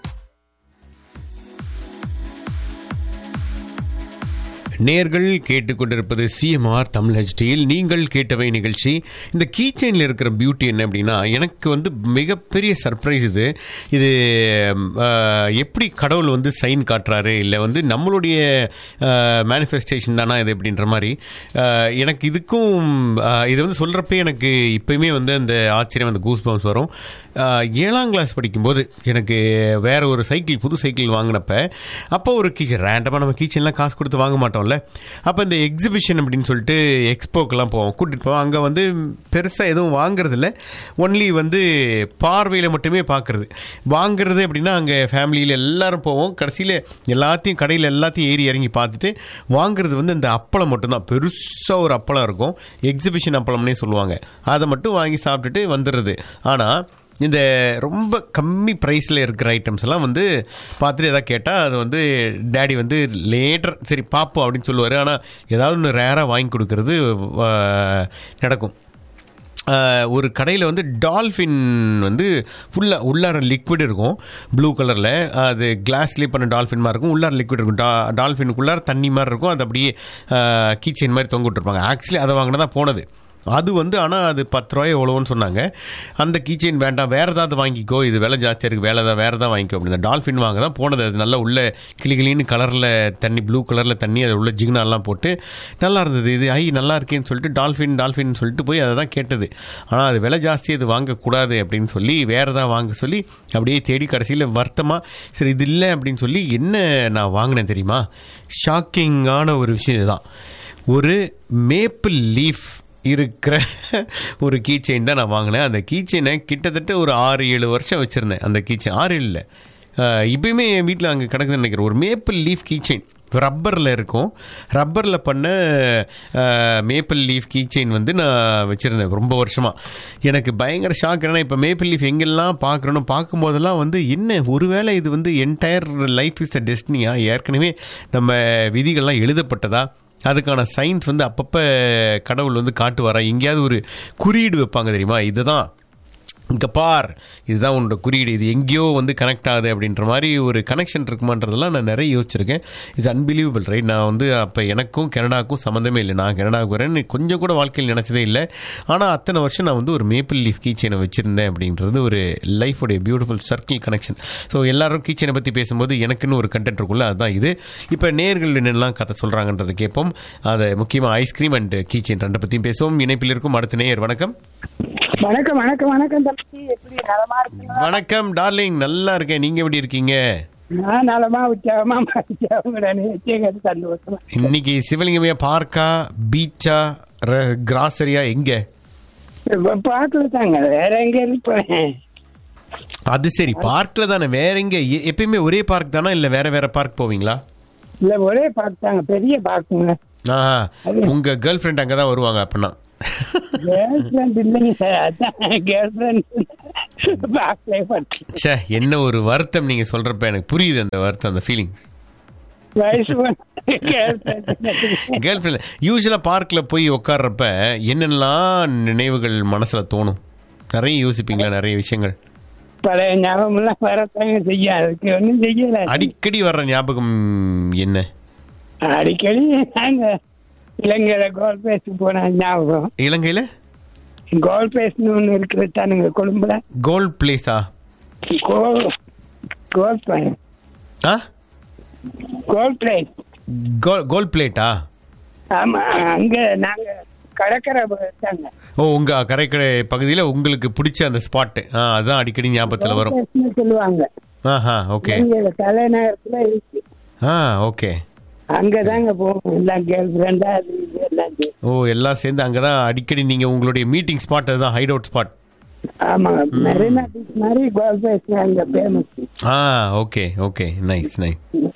Speaker 2: நேர்கள் கேட்டுக்கொண்டிருப்பது சிஎம்ஆர் தமிழ் ஹெச்டியில் நீங்கள் கேட்டவை நிகழ்ச்சி இந்த கீ செயினில் இருக்கிற பியூட்டி என்ன அப்படின்னா எனக்கு வந்து மிகப்பெரிய சர்ப்ரைஸ் இது இது ஆஹ், எப்படி கடவுள் வந்து சைன் காட்டுறாரு இல்லை வந்து நம்மளுடைய மேனிஃபெஸ்டேஷன் தானா இது அப்படின்ற மாதிரி ஆஹ், எனக்கு இதுக்கும் ஆஹ், இது வந்து சொல்கிறப்பே எனக்கு இப்பயுமே வந்து அந்த ஆச்சரியம் அந்த கூஸ் பம்ஸ் வரும் ஆஹ், ஏழாம் கிளாஸ் படிக்கும்போது எனக்கு வேற ஒரு சைக்கிள் புது சைக்கிள் வாங்கினப்ப அப்போ ஒரு கீச்சன் ரேண்டமாக நம்ம கீச்சன்லாம் காசு கொடுத்து வாங்க மாட்டோம்ல அப்போ இந்த எக்ஸிபிஷன் அப்படின்னு சொல்லிட்டு எக்ஸ்போக்கெல்லாம் போவோம் கூட்டிகிட்டு போவோம் அங்கே வந்து பெருசாக எதுவும் வாங்குறது இல்லை ஒன்லி வந்து பார்வையில் மட்டுமே பார்க்குறது வாங்குறது அப்படின்னா அங்கே ஃபேமிலியில் எல்லாரும் போவோம் கடைசியில் எல்லாத்தையும் கடையில் எல்லாத்தையும் ஏறி இறங்கி பார்த்துட்டு வாங்குறது வந்து இந்த அப்பளம் மட்டும்தான் பெருசாக ஒரு அப்பளம் இருக்கும் எக்ஸிபிஷன் அப்பளம்னே சொல்லுவாங்க அதை மட்டும் வாங்கி சாப்பிட்டுட்டு வந்துடுறது ஆனால் இந்த ரொம்ப கம்மி ப்ரைஸில் இருக்கிற ஐட்டம்ஸ் எல்லாம் வந்து பார்த்துட்டு எதாவது கேட்டால் அது வந்து டேடி வந்து லேட்டர் சரி பார்ப்போம் அப்படின்னு சொல்லுவார் ஆனால் ஏதாவது ஒன்று ரேராக வாங்கி கொடுக்கறது ஆஹ், நடக்கும் ஆஹ், ஒரு கடையில் வந்து டால்ஃபின் வந்து ஃபுல்லாக உள்ளார லிக்விட் இருக்கும் ப்ளூ கலரில் அது கிளாஸ்லேயே பண்ண டால்ஃபின் மாதிரி இருக்கும் உள்ளார லிக்விட் இருக்கும் டா டால்ஃபினுக்குள்ளார தண்ணி மாதிரி இருக்கும் அது அப்படியே கீச்சைன் மாதிரி தொங்க விட்டுருப்பாங்க ஆக்சுவலி அதை வாங்கினா தான் போனது அது வந்து ஆனால் அது பத்து ரூபாய் எவ்வளோன்னு சொன்னாங்க அந்த கீச்செயின் வேண்டாம் வேறு ஏதாவது வாங்கிக்கோ இது விலை ஜாஸ்தியாக இருக்குது வேலை தான் வேறு தான் வாங்கிக்கோ அப்படின்னு டால்ஃபின் வாங்க தான் போனது அது நல்லா உள்ள கிளி கிளின்னு கலரில் தண்ணி ப்ளூ கலரில் தண்ணி அது உள்ள ஜிக்னாலாம் போட்டு நல்லா இருந்தது இது ஐ நல்லா இருக்கேன்னு சொல்லிட்டு டால்ஃபின் டால்ஃபின் சொல்லிட்டு போய் அதை தான் கேட்டது ஆனால் அது விலை ஜாஸ்தி இது வாங்கக்கூடாது அப்படின்னு சொல்லி வேறு ஏதாவது வாங்க சொல்லி அப்படியே தேடி கடைசியில் வருத்தமாக சரி இது இல்லை அப்படின்னு சொல்லி என்ன நான் வாங்கினேன் தெரியுமா ஷாக்கிங்கான ஒரு விஷயம் இதுதான் ஒரு மேப்பிள் லீஃப் இருக்கிற ஒரு கீ செயின் தான் நான் வாங்கினேன் அந்த கீ செயினை கிட்டத்தட்ட ஒரு ஆறு ஏழு வருஷம் வச்சுருந்தேன் அந்த கீ செயின் ஆறு இல்லை இப்பயுமே என் வீட்டில் அங்கே கிடக்குதுன்னு நினைக்கிறேன் ஒரு மேப்பிள் லீஃப் கீ செயின் ரப்பரில் இருக்கும் ரப்பரில் பண்ண மேப்பிள் லீஃப் கீ செயின் வந்து நான் வச்சுருந்தேன் ரொம்ப வருஷமாக எனக்கு பயங்கர ஷாக் என்னன்னா இப்போ மேப்பிள் லீஃப் எங்கெல்லாம் பார்க்குறோன்னு பார்க்கும்போதெல்லாம் வந்து என்ன ஒருவேளை இது வந்து என்டையர் லைஃப் இஸ் அ டெஸ்டினியா ஏற்கனவே நம்ம விதிகள்லாம் எழுதப்பட்டதா அதுக்கான சயின்ஸ் வந்து அப்பப்போ கடவுள் வந்து காட்டுவாரா எங்கேயாவது ஒரு குறியீடு வைப்பாங்க தெரியுமா இதுதான் இங்க பார் இதுதான் உன்னோட குறியீடு இது எங்கேயோ வந்து கனெக்ட் ஆகுது அப்படின்ற மாதிரி ஒரு கனெக்ஷன் இருக்குமான்றதெல்லாம் நான் நிறைய யோசிச்சிருக்கேன் இது அன்பிலீவபிள் ரைட் நான் வந்து அப்போ எனக்கும் கனடாக்கும் சம்மந்தமே இல்லை நான் கனடாவுக்கு வரேன்னு கொஞ்சம் கூட வாழ்க்கையில் நினச்சதே இல்லை ஆனால் அத்தனை வருஷம் நான் வந்து ஒரு மேப்பிள் லீஃப் கீச்சனை வச்சுருந்தேன் அப்படின்றது ஒரு லைஃபோடைய பியூட்டிஃபுல் சர்க்கிள் கனெக்ஷன் ஸோ எல்லாரும் கீச்சனை பற்றி பேசும்போது எனக்குன்னு ஒரு கண்டென்ட் இருக்குல்ல அதுதான் இது இப்போ நேர்கள் என்னெல்லாம் கதை சொல்கிறாங்கன்றதை கேட்போம் அதை முக்கியமாக ஐஸ்கிரீம் அண்ட் கீச்சன் ரெண்டை பற்றியும் பேசுவோம் இணைப்பில் இருக்கும் அடுத்த நேயர் வணக்கம்
Speaker 12: வணக்கம் வணக்கம் வணக்கம் தம்பி எப்படி நலமா இருக்குங்க
Speaker 2: வணக்கம் டார்லிங் நல்லா இருக்கேன் நீங்க எப்படி இருக்கீங்க
Speaker 12: நான் நலமா உற்சாகமா உங்களோட நிகழ்ச்சியை சந்தோஷமா
Speaker 2: இன்னைக்கு சிவலிங்கமையா பார்க்கா பீச்சா கிராசரியா எங்க
Speaker 12: இப்ப பார்க்கல தாங்க வேற எங்க இருப்பேன்
Speaker 2: அது சரி பார்க்ல தானே வேற எங்க எ- எப்பயுமே ஒரே பார்க் தானா இல்ல வேற வேற பார்க் போவீங்களா
Speaker 12: இல்ல ஒரே பார்க் தாங்க பெரிய பார்க்குங்க
Speaker 2: ஆஹா உங்க கேர்ள் ஃப்ரெண்ட் அங்கதான் வருவாங்க அப்படின்னா
Speaker 12: கேர்ள் ஃபிரெண்ட் இல்லைங்க சார் அதான் கேர்ள் ஃபிரெண்ட் பார்க்கலே பார்த்தேன்
Speaker 2: ச்சே என்ன ஒரு வருத்தம் நீங்க சொல்றப்ப எனக்கு புரியுது அந்த வருத்தம் அந்த ஃபீலிங்
Speaker 12: வயசு கேர்ள் ஃபிரெண்ட்
Speaker 2: கேர்ள் ஃப்ரெண்ட் யூஸ்வலா பார்க்ல போய் உட்கார்றப்ப என்னெல்லாம் நினைவுகள் மனசுல தோணும் நிறைய யோசிப்பீங்களா நிறைய விஷயங்கள்
Speaker 12: பழைய ஞாபகம் எல்லாம் வரத்தாங்க செய்ய அதுக்கு ஒன்றும் செய்யல
Speaker 2: அடிக்கடி வர்ற ஞாபகம் என்ன
Speaker 12: அடிக்கடி நாங்க இலங்கையில கோல் பேஸ்க்கு போன ஞாபகம்
Speaker 2: இலங்கையில
Speaker 12: கோல் பேஸ்னு ஒண்ணு இருக்குது தானுங்க கொழும்புல
Speaker 2: கோல்ட் பிளேஸா
Speaker 12: கோல் கோல் பிளேஸ்
Speaker 2: ஆ
Speaker 12: கோல் பிளேஸ்
Speaker 2: கோல் கோல்ட் பிளேட்டா
Speaker 12: ஆமா அங்க நாங்க கடற்கரை தாங்க
Speaker 2: ஓ உங்க கரைக்கடை பகுதியில் உங்களுக்கு பிடிச்ச அந்த ஸ்பாட்டு ஆ அதுதான் அடிக்கடி ஞாபகத்தில் வரும்
Speaker 12: கோல் சொல்லுவாங்க
Speaker 2: ஆஹா ஓகே
Speaker 12: இலங்கையில தலைநகரத்துல இருக்கு
Speaker 2: ஆ ஓகே
Speaker 12: அங்கதாங்க போவோம் எல்லாம் கேர்ள் ஃப்ரெண்டா அது இது எல்லாம் சேர்ந்து.
Speaker 2: ஓ எல்லாம் சேர்ந்து அங்கே தான் அடிக்கடி நீங்கள் உங்களுடைய மீட்டிங் ஸ்பாட் அதுதான் ஹைட் அவுட் ஸ்பாட்
Speaker 12: ஆமா மெரினா பீச் மாதிரி கோல் பேஸ் அங்க ஃபேமஸ்
Speaker 2: ஆ ஓகே ஓகே நைஸ் நைஸ்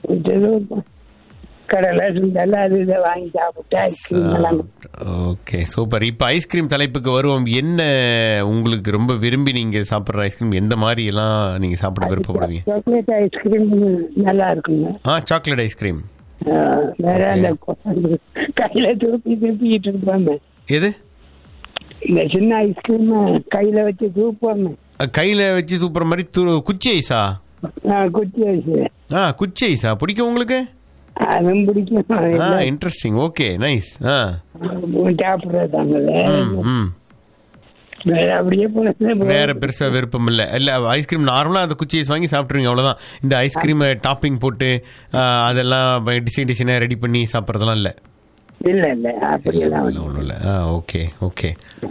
Speaker 12: கடலை சுண்டல் அது இதை வாங்கி சாப்பிட்டு ஐஸ்கிரீம் எல்லாம்
Speaker 2: ஓகே சூப்பர் இப்போ ஐஸ்கிரீம் தலைப்புக்கு வருவோம் என்ன உங்களுக்கு ரொம்ப விரும்பி நீங்கள் சாப்பிட்ற ஐஸ்கிரீம் எந்த மாதிரி எல்லாம் நீங்கள் சாப்பிட விருப்பப்படுவீங்க
Speaker 12: சாக்லேட் ஐஸ்கிரீம் நல்லா இருக்குங்க
Speaker 2: ஆ சாக்லேட் ஐஸ்கிரீம்
Speaker 12: ஆ, வேற அந்த கையில தூக்கி தூக்கிட்டு இருப்பாங்க
Speaker 2: எது
Speaker 12: இந்த சின்ன ஐஸ்கிரீம் கையில வச்சு தூப்பாங்க
Speaker 2: கையில் வச்சு சூப்பர் மாதிரி து குச்சி ஐஸா
Speaker 12: குச்சி ஐஸ்
Speaker 2: ஆ குச்சி ஐஸா பிடிக்கும் உங்களுக்கு
Speaker 12: அதுவும் பிடிக்கும்
Speaker 2: ஆ இன்ட்ரெஸ்டிங் ஓகே நைஸ் ஆ
Speaker 12: சாப்பிடுறதாங்க
Speaker 2: ம் ம்
Speaker 12: வேற அப்படியே போனது
Speaker 2: வேற பெருசா விருப்பம் இல்ல இல்ல ஐஸ்கிரீம் நார்மலா அந்த குச்சி ஐஸ் வாங்கி சாப்பிட்ருவீங்க அவ்வளவுதான் இந்த ஐஸ்கிரீம் டாப்பிங் போட்டு ஆ, அதெல்லாம் டிசைன் டிசைனா ரெடி பண்ணி சாப்பிட்றதெல்லாம் இல்ல
Speaker 12: இல்ல இல்ல அப்படியெல்லாம்
Speaker 2: இல்ல ஒன்றும் இல்லை ஆ ஓகே ஓகே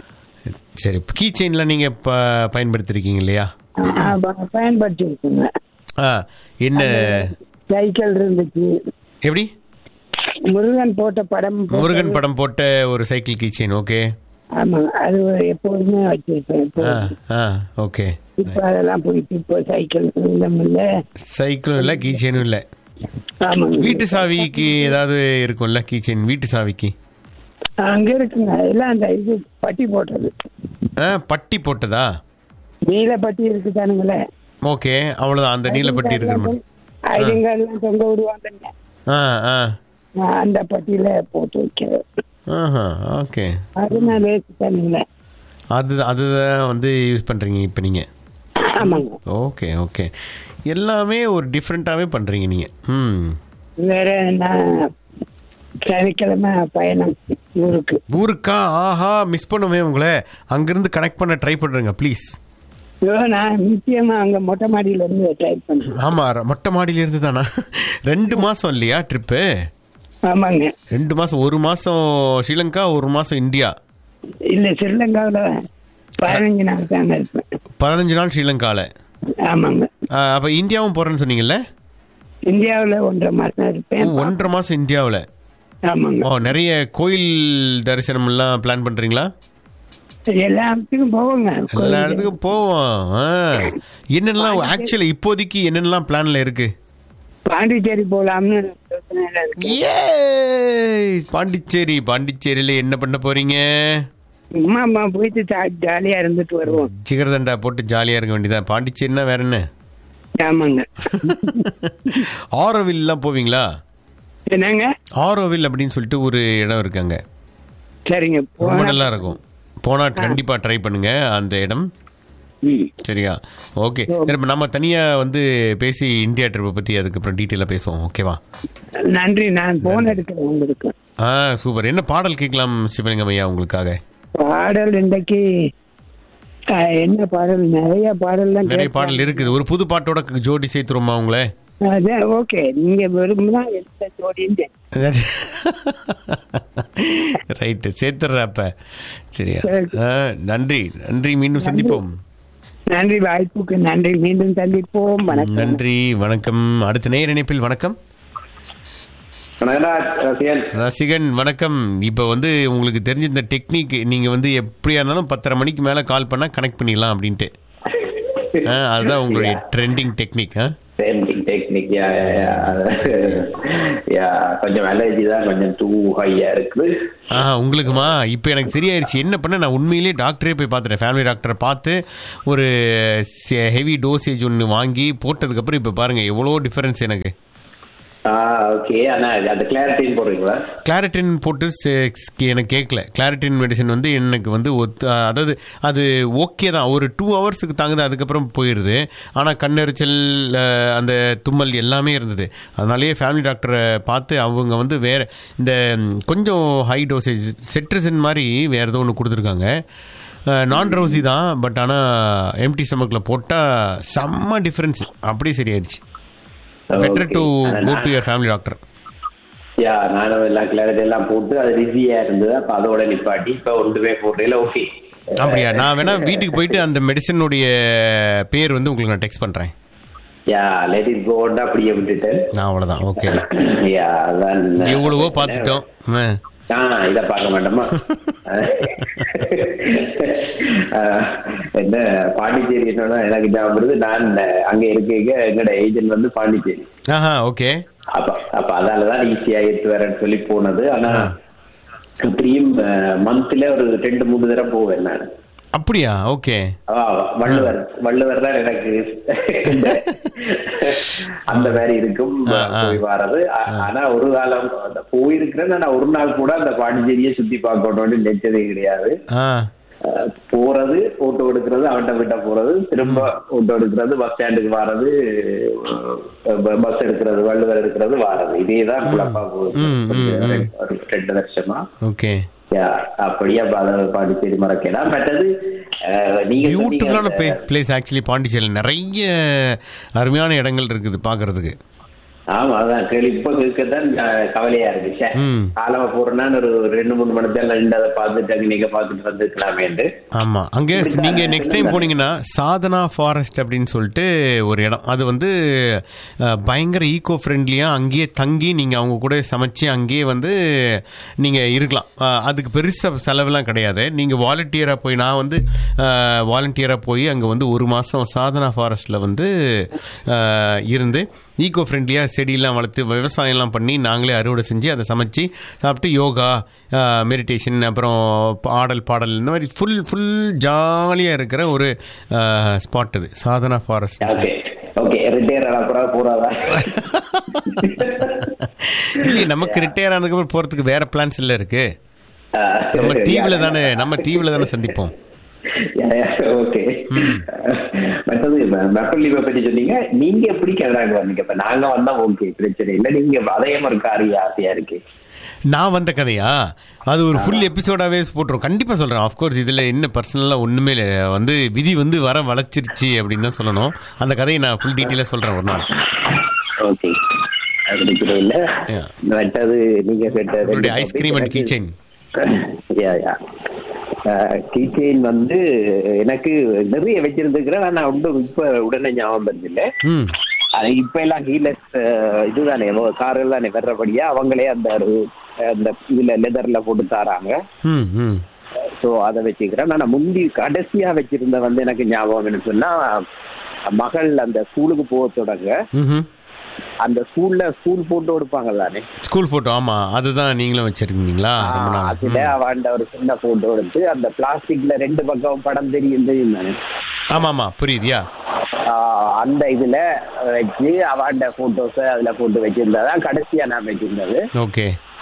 Speaker 2: சரி கீ செயின்லாம் நீங்க ப- பயன்படுத்திருக்கீங்க இல்லையா
Speaker 12: ஆ, ப- பயன்படுத்தி இருக்குங்க
Speaker 2: ஆ என்ன
Speaker 12: சைக்கிள் இருந்துச்சு
Speaker 2: எப்படி
Speaker 12: முருகன் போட்ட படம் போட்டு-
Speaker 2: முருகன் படம் போட்ட ஒரு சைக்கிள் கீ செயின் ஓகே
Speaker 12: ஆமா அது எப்போதுமே வச்சிருப்பேன் இப்போ
Speaker 2: ஆ ஆ ஓகே
Speaker 12: இப்ப அதெல்லாம் போயிட்டு இப்போ சைக்கிள் இல்லம் இல்ல
Speaker 2: சைக்கிளும் இல்லை கீ செயினும் இல்லை
Speaker 12: ஆமாங்க
Speaker 2: வீட்டு சாவிக்கு ஏதாவது இருக்கும்ல கீ செயின் வீட்டு சாவிக்கு
Speaker 12: அங்க இருக்குங்க எல்லாம் அந்த இது பட்டி போட்டது
Speaker 2: ஆ பட்டி போட்டதா
Speaker 12: நீல பட்டி இருக்குதானுங்களே
Speaker 2: ஓகே அவ்வளவுதான் அந்த நீலப்பட்டி இருக்கிற மாதிரி
Speaker 12: ஐடிங்க எல்லாம் தொங்க விடுவாங்க
Speaker 2: ஆ ஆ
Speaker 12: அந்த பட்டியில போட்டு வைக்கிறது
Speaker 2: ஆஹா ஓகே
Speaker 12: அது நான் வேஸ்ட் தானுங்களே
Speaker 2: அது அதுதான் வந்து யூஸ் பண்றீங்க இப்போ நீங்க
Speaker 12: ஆமாங்க
Speaker 2: ஓகே ஓகே எல்லாமே ஒரு டிஃப்ரெண்ட்டாகவே பண்றீங்க நீங்க ம்
Speaker 12: வேற நான் சனிக்கிழமை பயணம் ஊருக்கு
Speaker 2: ஊருக்கா ஆஹா மிஸ் பண்ணுமே உங்களை அங்கிருந்து கனெக்ட் பண்ண ட்ரை பண்றேங்க ப்ளீஸ்
Speaker 12: ஐயோ, நான் நிச்சயமா அங்க மொட்டை மாடியில இருந்து ட்ரை பண்ணேன்
Speaker 2: ஆமா ர- மொட்டை மாடியில இருந்து தானா ரெண்டு மாசம் இல்லையா ட்ரிப்பு
Speaker 12: ஆமாங்க
Speaker 2: ரெண்டு மாசம் ஒரு மாசம் ஸ்ரீலங்கா ஒரு மாசம் இந்தியா
Speaker 12: இல்ல ஸ்ரீலங்காவுல பதினஞ்சு நாள் தாங்க இருப்பேன்
Speaker 2: பதினஞ்சு நாள் ஸ்ரீலங்கால
Speaker 12: ஆமாங்க
Speaker 2: ஆ, அப்ப இந்தியாவும் போறேன்னு சொன்னீங்கல்ல
Speaker 12: இந்தியாவுல ஒன்றரை மாசம்
Speaker 2: ஓ,
Speaker 12: இருப்பேன்
Speaker 2: ஒன்றரை மாசம் இந்தியாவுல
Speaker 12: ஆமாங்க
Speaker 2: ஓ நிறைய கோயில் தரிசனம் எல்லாம் பிளான் பண்றீங்களா
Speaker 12: எல்லா இடத்துக்கும் போவோங்க
Speaker 2: எல்லா இடத்துக்கும் போவோம் ஆ. என்னென்னலாம் ஆக்சுவலி இப்போதைக்கு என்னென்னலாம் பிளான்ல இருக்கு
Speaker 12: பாண்டிச்சேரி போலாம்னு யோசனையில இருக்கு
Speaker 2: ஏய், பாண்டிச்சேரி பாண்டிச்சேரியில என்ன பண்ண போறீங்க
Speaker 12: அம்மா அம்மா போயிட்டு ஜா- ஜாலியா இருந்துட்டு வருவோம்
Speaker 2: சிகரதண்டா போட்டு ஜாலியா இருக்க வேண்டியதான் பாண்டிச்சேரினா வேற என்ன
Speaker 12: ஆமாங்க
Speaker 2: ஆரோவில்லாம் போவீங்களா
Speaker 12: என்னங்க
Speaker 2: ஆரோவில் அப்படின்னு சொல்லிட்டு ஒரு இடம் இருக்காங்க
Speaker 12: சரிங்க
Speaker 2: ரொம்ப
Speaker 12: போனா
Speaker 2: நல்லா இருக்கும் போனா கண்டிப்பா ட்ரை பண்ணுங்க அந்த இடம் சரியா ஓகே இப்ப நம்ம தனியா வந்து பேசி இந்தியா ட்ரிப்பை பத்தி அதுக்கப்புறம் டீட்டெயிலாக பேசுவோம் ஓகேவா
Speaker 12: நன்றி நான் போன் எடுக்கிறேன் உங்களுக்கு
Speaker 2: ஆ சூப்பர் என்ன பாடல் கேட்கலாம் சிவலிங்கம் ஐயா உங்களுக்காக
Speaker 12: பாடல் இன்றைக்கு அஹ், என்ன பாடல் நிறைய பாடல்லாம்
Speaker 2: நிறைய பாடல் இருக்குது ஒரு புது பாட்டோட ஜோடி சேர்த்துருமா உங்களே
Speaker 12: அதான் ஓகே நீங்க விரும்பினா எந்த ஜோடின்னு
Speaker 2: ரைட்டு சேர்த்துடுற அப்ப சரியா ஆ, நன்றி நன்றி மீண்டும் சந்திப்போம்
Speaker 12: நன்றி வாய்ப்புக்கு நன்றி மீண்டும் சந்திப்போம் வணக்கம்
Speaker 2: நன்றி வணக்கம் அடுத்த நேர் இணைப்பில் வணக்கம் ரசிகன் வணக்கம் இப்போ வந்து உங்களுக்கு தெரிஞ்ச இந்த டெக்னிக் நீங்க வந்து எப்படியா இருந்தாலும் பத்தரை மணிக்கு மேல கால் பண்ணா கனெக்ட் பண்ணிடலாம் அப்படின்ட்டு ஆ, அதுதான் உங்களுடைய ட்ரெண்டிங் டெக்னிக்
Speaker 13: சேமிங் technique yeah yeah, yeah. Yeah கொஞ்சம் அலர்ஜி தான் கொஞ்சம் டூ ஹையா இருக்குது
Speaker 2: ஆ உங்களுக்குமா இப்போ எனக்கு சரியாயிருச்சு என்ன பண்ண நான் உண்மையிலேயே டாக்டரே போய் பார்த்துட்டேன் ஃபேமிலி டாக்டரை பார்த்து ஒரு ஹெவி டோசேஜ் ஒன்று வாங்கி போட்டதுக்கப்புறம் இப்போ பாருங்க எவ்வளோ டிஃபரன்ஸ் எனக்கு
Speaker 13: ஆ ஓகே ஆனா அந்த கிளாரிட்டின்னு போடுறீங்களா
Speaker 2: கிளாரிட்டின் போட்டு சே- எனக்கு கேட்கல கிளாரிட்டின் மெடிசன் வந்து எனக்கு வந்து ஒத்து அதாவது அது ஓகே தான் ஒரு டூ ஹவர்ஸுக்கு தாங்குது அதுக்கப்புறம் போயிடுது ஆனால் கண்ணெரிச்சல் அஹ், அந்த தும்மல் எல்லாமே இருந்தது அதனாலேயே ஃபேமிலி டாக்டரை பார்த்து அவங்க வந்து வேற இந்த ம், கொஞ்சம் ஹை டோசேஜ் செட்ரிசன் மாதிரி வேறு ஏதோ ஒன்று கொடுத்துருக்காங்க நான் ட்ரௌசி தான் பட் ஆனால் எம்டி ஸ்டமக்கில் போட்டால் செம்ம டிஃப்ரென்ஸ் அப்படியே சரியாயிருச்சு better to go to your family doctor
Speaker 13: yeah நானும் எல்லாம் கிளாரிட்டி எல்லாம் போட்டு அது ரிஸியா இருந்தது அப்ப அதோட நிப்பாட்டி இப்ப ஒன்றுமே போடுறீங்களா ஓகே
Speaker 2: அப்படியா நான் வேணா வீட்டுக்கு போயிட்டு அந்த மெடிசனுடைய பேர் வந்து உங்களுக்கு நான் டெக்ஸ்ட் பண்றேன்
Speaker 13: யா லெட் இட் கோன்னு அப்படியே விட்டுட்டேன்
Speaker 2: நான் அவ்வளவுதான் ஓகே
Speaker 13: யா அதான்
Speaker 2: எவ்வளவோ பார்த்துட்டோம் ஆ.
Speaker 13: ஆ இத பார்க்க மாட்டோமா அஹ், என்ன பாண்டிச்சேரி என்னன்னா எனக்கு ஞாபகம் வருது நான் அங்க இருக்க எங்கட ஏஜென்ட் வந்து பாண்டிச்சேரி
Speaker 2: ஆஹா ஓகே
Speaker 13: அப்ப அப்ப அதாலதான் ஈஸியா எடுத்து வரேன்னு சொல்லி போனது ஆனா இப்படியும் மந்த்ல ஒரு ரெண்டு மூணு தடவை போவேன் நான்
Speaker 2: அப்படியா ஓகே
Speaker 13: ஆ, வள்ளுவர் வள்ளுவர் தான் எனக்கு அந்த மாதிரி இருக்கும் போய் வர்றது ஆ- ஆனா ஒரு காலம் அந்த போயிருக்கிறேன் ஆனா ஒரு நாள் கூட அந்த பாண்டிச்சேரியை சுத்தி பார்க்கணும்னு நினைச்சதே கிடையாது
Speaker 2: ஆ
Speaker 13: அஹ், போறது போட்டோ எடுக்கிறது அவன்கிட்ட விட்ட போறது திரும்ப போட்டோ எடுக்கிறது பஸ் ஸ்டாண்டுக்கு வர்றது பஸ் எடுக்கிறது வள்ளுவர் எடுக்கிறது வாரது இதேதான் குழப்பா போகுது
Speaker 2: ம், ம், ம்.
Speaker 13: ஒரு ரெண்டு வருஷமா
Speaker 2: ஓகே
Speaker 13: யா, அப்படியே பல பாண்டிச்சேரி மறக்கலாம் மற்றது அஹ், நீங்க
Speaker 2: பியூட்டிஃபுல்லான
Speaker 13: சொன்னீங்க,
Speaker 2: பிளேஸ் ஆக்சுவலி பாண்டிச்சேரியில் நிறைய அருமையான இடங்கள் இருக்குது பார்க்கிறதுக்கு
Speaker 13: ஆமா அதான் கேள்வி இப்ப இருக்கதான் அஹ், கவலையா இருக்கு ச்சே,
Speaker 2: ம்.
Speaker 13: காலமா போறேன்னா ஒரு ரெண்டு மூணு மணி நேரம் ரெண்டு அதை பார்த்துட்டு நீங்க பார்த்துட்டு வந்துக்கலாமேன்ட்டு
Speaker 2: ஆமா அங்கே நீங்க நெக்ஸ்ட் டைம் போனீங்கன்னா சாதனா ஃபாரஸ்ட் அப்படின்னு சொல்லிட்டு ஒரு இடம் அது வந்து அஹ், பயங்கர ஈகோ ஃப்ரெண்ட்லியா அங்கேயே தங்கி நீங்க அவங்க கூட சமைச்சு அங்கேயே வந்து நீங்க இருக்கலாம் அஹ், அதுக்கு பெருசா செலவெல்லாம் கிடையாது நீங்க வாலண்டியரா போய் நான் வந்து வாலண்டியரா போய் அங்க வந்து ஒரு மாசம் சாதனா ஃபாரஸ்ட்ல வந்து அஹ், இருந்து ஈகோ ஃப்ரெண்ட்லியா செடியெல்லாம் வளர்த்து விவசாயம்லாம் பண்ணி நாங்களே அறுவடை செஞ்சு அதை சமைச்சு சாப்பிட்டு யோகா மெடிடேஷன் அப்புறம் ஆடல் பாடல் இந்த மாதிரி ஃபுல் ஃபுல் ஜாலியாக இருக்கிற ஒரு ஸ்பாட் இது Sadhana forest
Speaker 13: okay okay retire அப்புறம் போறாதா
Speaker 2: இல்லையே நமக்கு ரிட்டையர் ஆனதுக்கப்புறம் போகிறதுக்கு வேற பிளான்ஸ் இல்லை இருக்கு நம்ம தீவில் தானே நம்ம தீவில் தானே சந்திப்போம்
Speaker 13: ஓகே மற்றது மெப்பல் லீவை பத்தி சொன்னீங்க நீங்க எப்படி கனடாக்கு வந்தீங்க இப்ப நாங்க வந்தா ஓகே பிரச்சனை இல்ல நீங்க அதயம் ஒரு காரிய ஆசையா இருக்கு
Speaker 2: நான் வந்த கதையா அது ஒரு ஃபுல் எபிசோடாவே போட்டுரும் கண்டிப்பா சொல்றேன் ஆஃப்கோர்ஸ் இதுல என்ன பர்சனலா ஒண்ணுமே இல்லை வந்து விதி வந்து வர வளைச்சிருச்சு அப்படின்னு தான் சொல்லணும் அந்த கதையை நான் ஃபுல் டீட்டெயிலாக சொல்றேன் ஒரு நாள்
Speaker 13: ஓகே அது பிரச்சனை இல்ல மற்றது நீங்க கேட்டது
Speaker 2: உங்களுடைய ice cream and keychain
Speaker 13: yeah yeah keychain வந்து எனக்கு நிறைய வச்சிருந்துக்கிறேன் ஆனா ஒன்றும் இப்ப உடனே ஞாபகம் வருது இல்ல
Speaker 2: ம்
Speaker 13: அது இப்ப எல்லாம் ஹீலஸ் இதுதானே கார்கள் தானே வர்றபடியா அவங்களே அந்த ஒரு- அந்த இதுல லெதர்ல போட்டு தாராங்க
Speaker 2: ம் ம்
Speaker 13: சோ அதை வச்சுக்கிறேன் ஆனா முந்தி கடைசியா வச்சிருந்த வந்து எனக்கு ஞாபகம் என்ன சொன்னா மகள் அந்த ஸ்கூலுக்கு போக தொடங்க
Speaker 2: ம்
Speaker 13: அந்த ஸ்கூல்ல ஸ்கூல் போட்டோ எடுப்பாங்க தானே
Speaker 2: ஸ்கூல் போட்டோ ஆமா அதுதான் நீங்களும் வச்சிருக்கீங்களா ரொம்ப நாள்
Speaker 13: அதுல அவன்ட ஒரு சின்ன போட்டோ எடுத்து அந்த பிளாஸ்டிக்ல ரெண்டு பக்கம் படம் தெரியும் தெரியும் தானே
Speaker 2: ஆமா ஆமா புரியுதியா
Speaker 13: ஆஹ் அந்த இதுல வச்சு அவாண்ட போட்டோஸ் அதுல போட்டு வச்சிருந்ததான் கடைசியா நான் வச்சிருந்தது
Speaker 2: ஓகே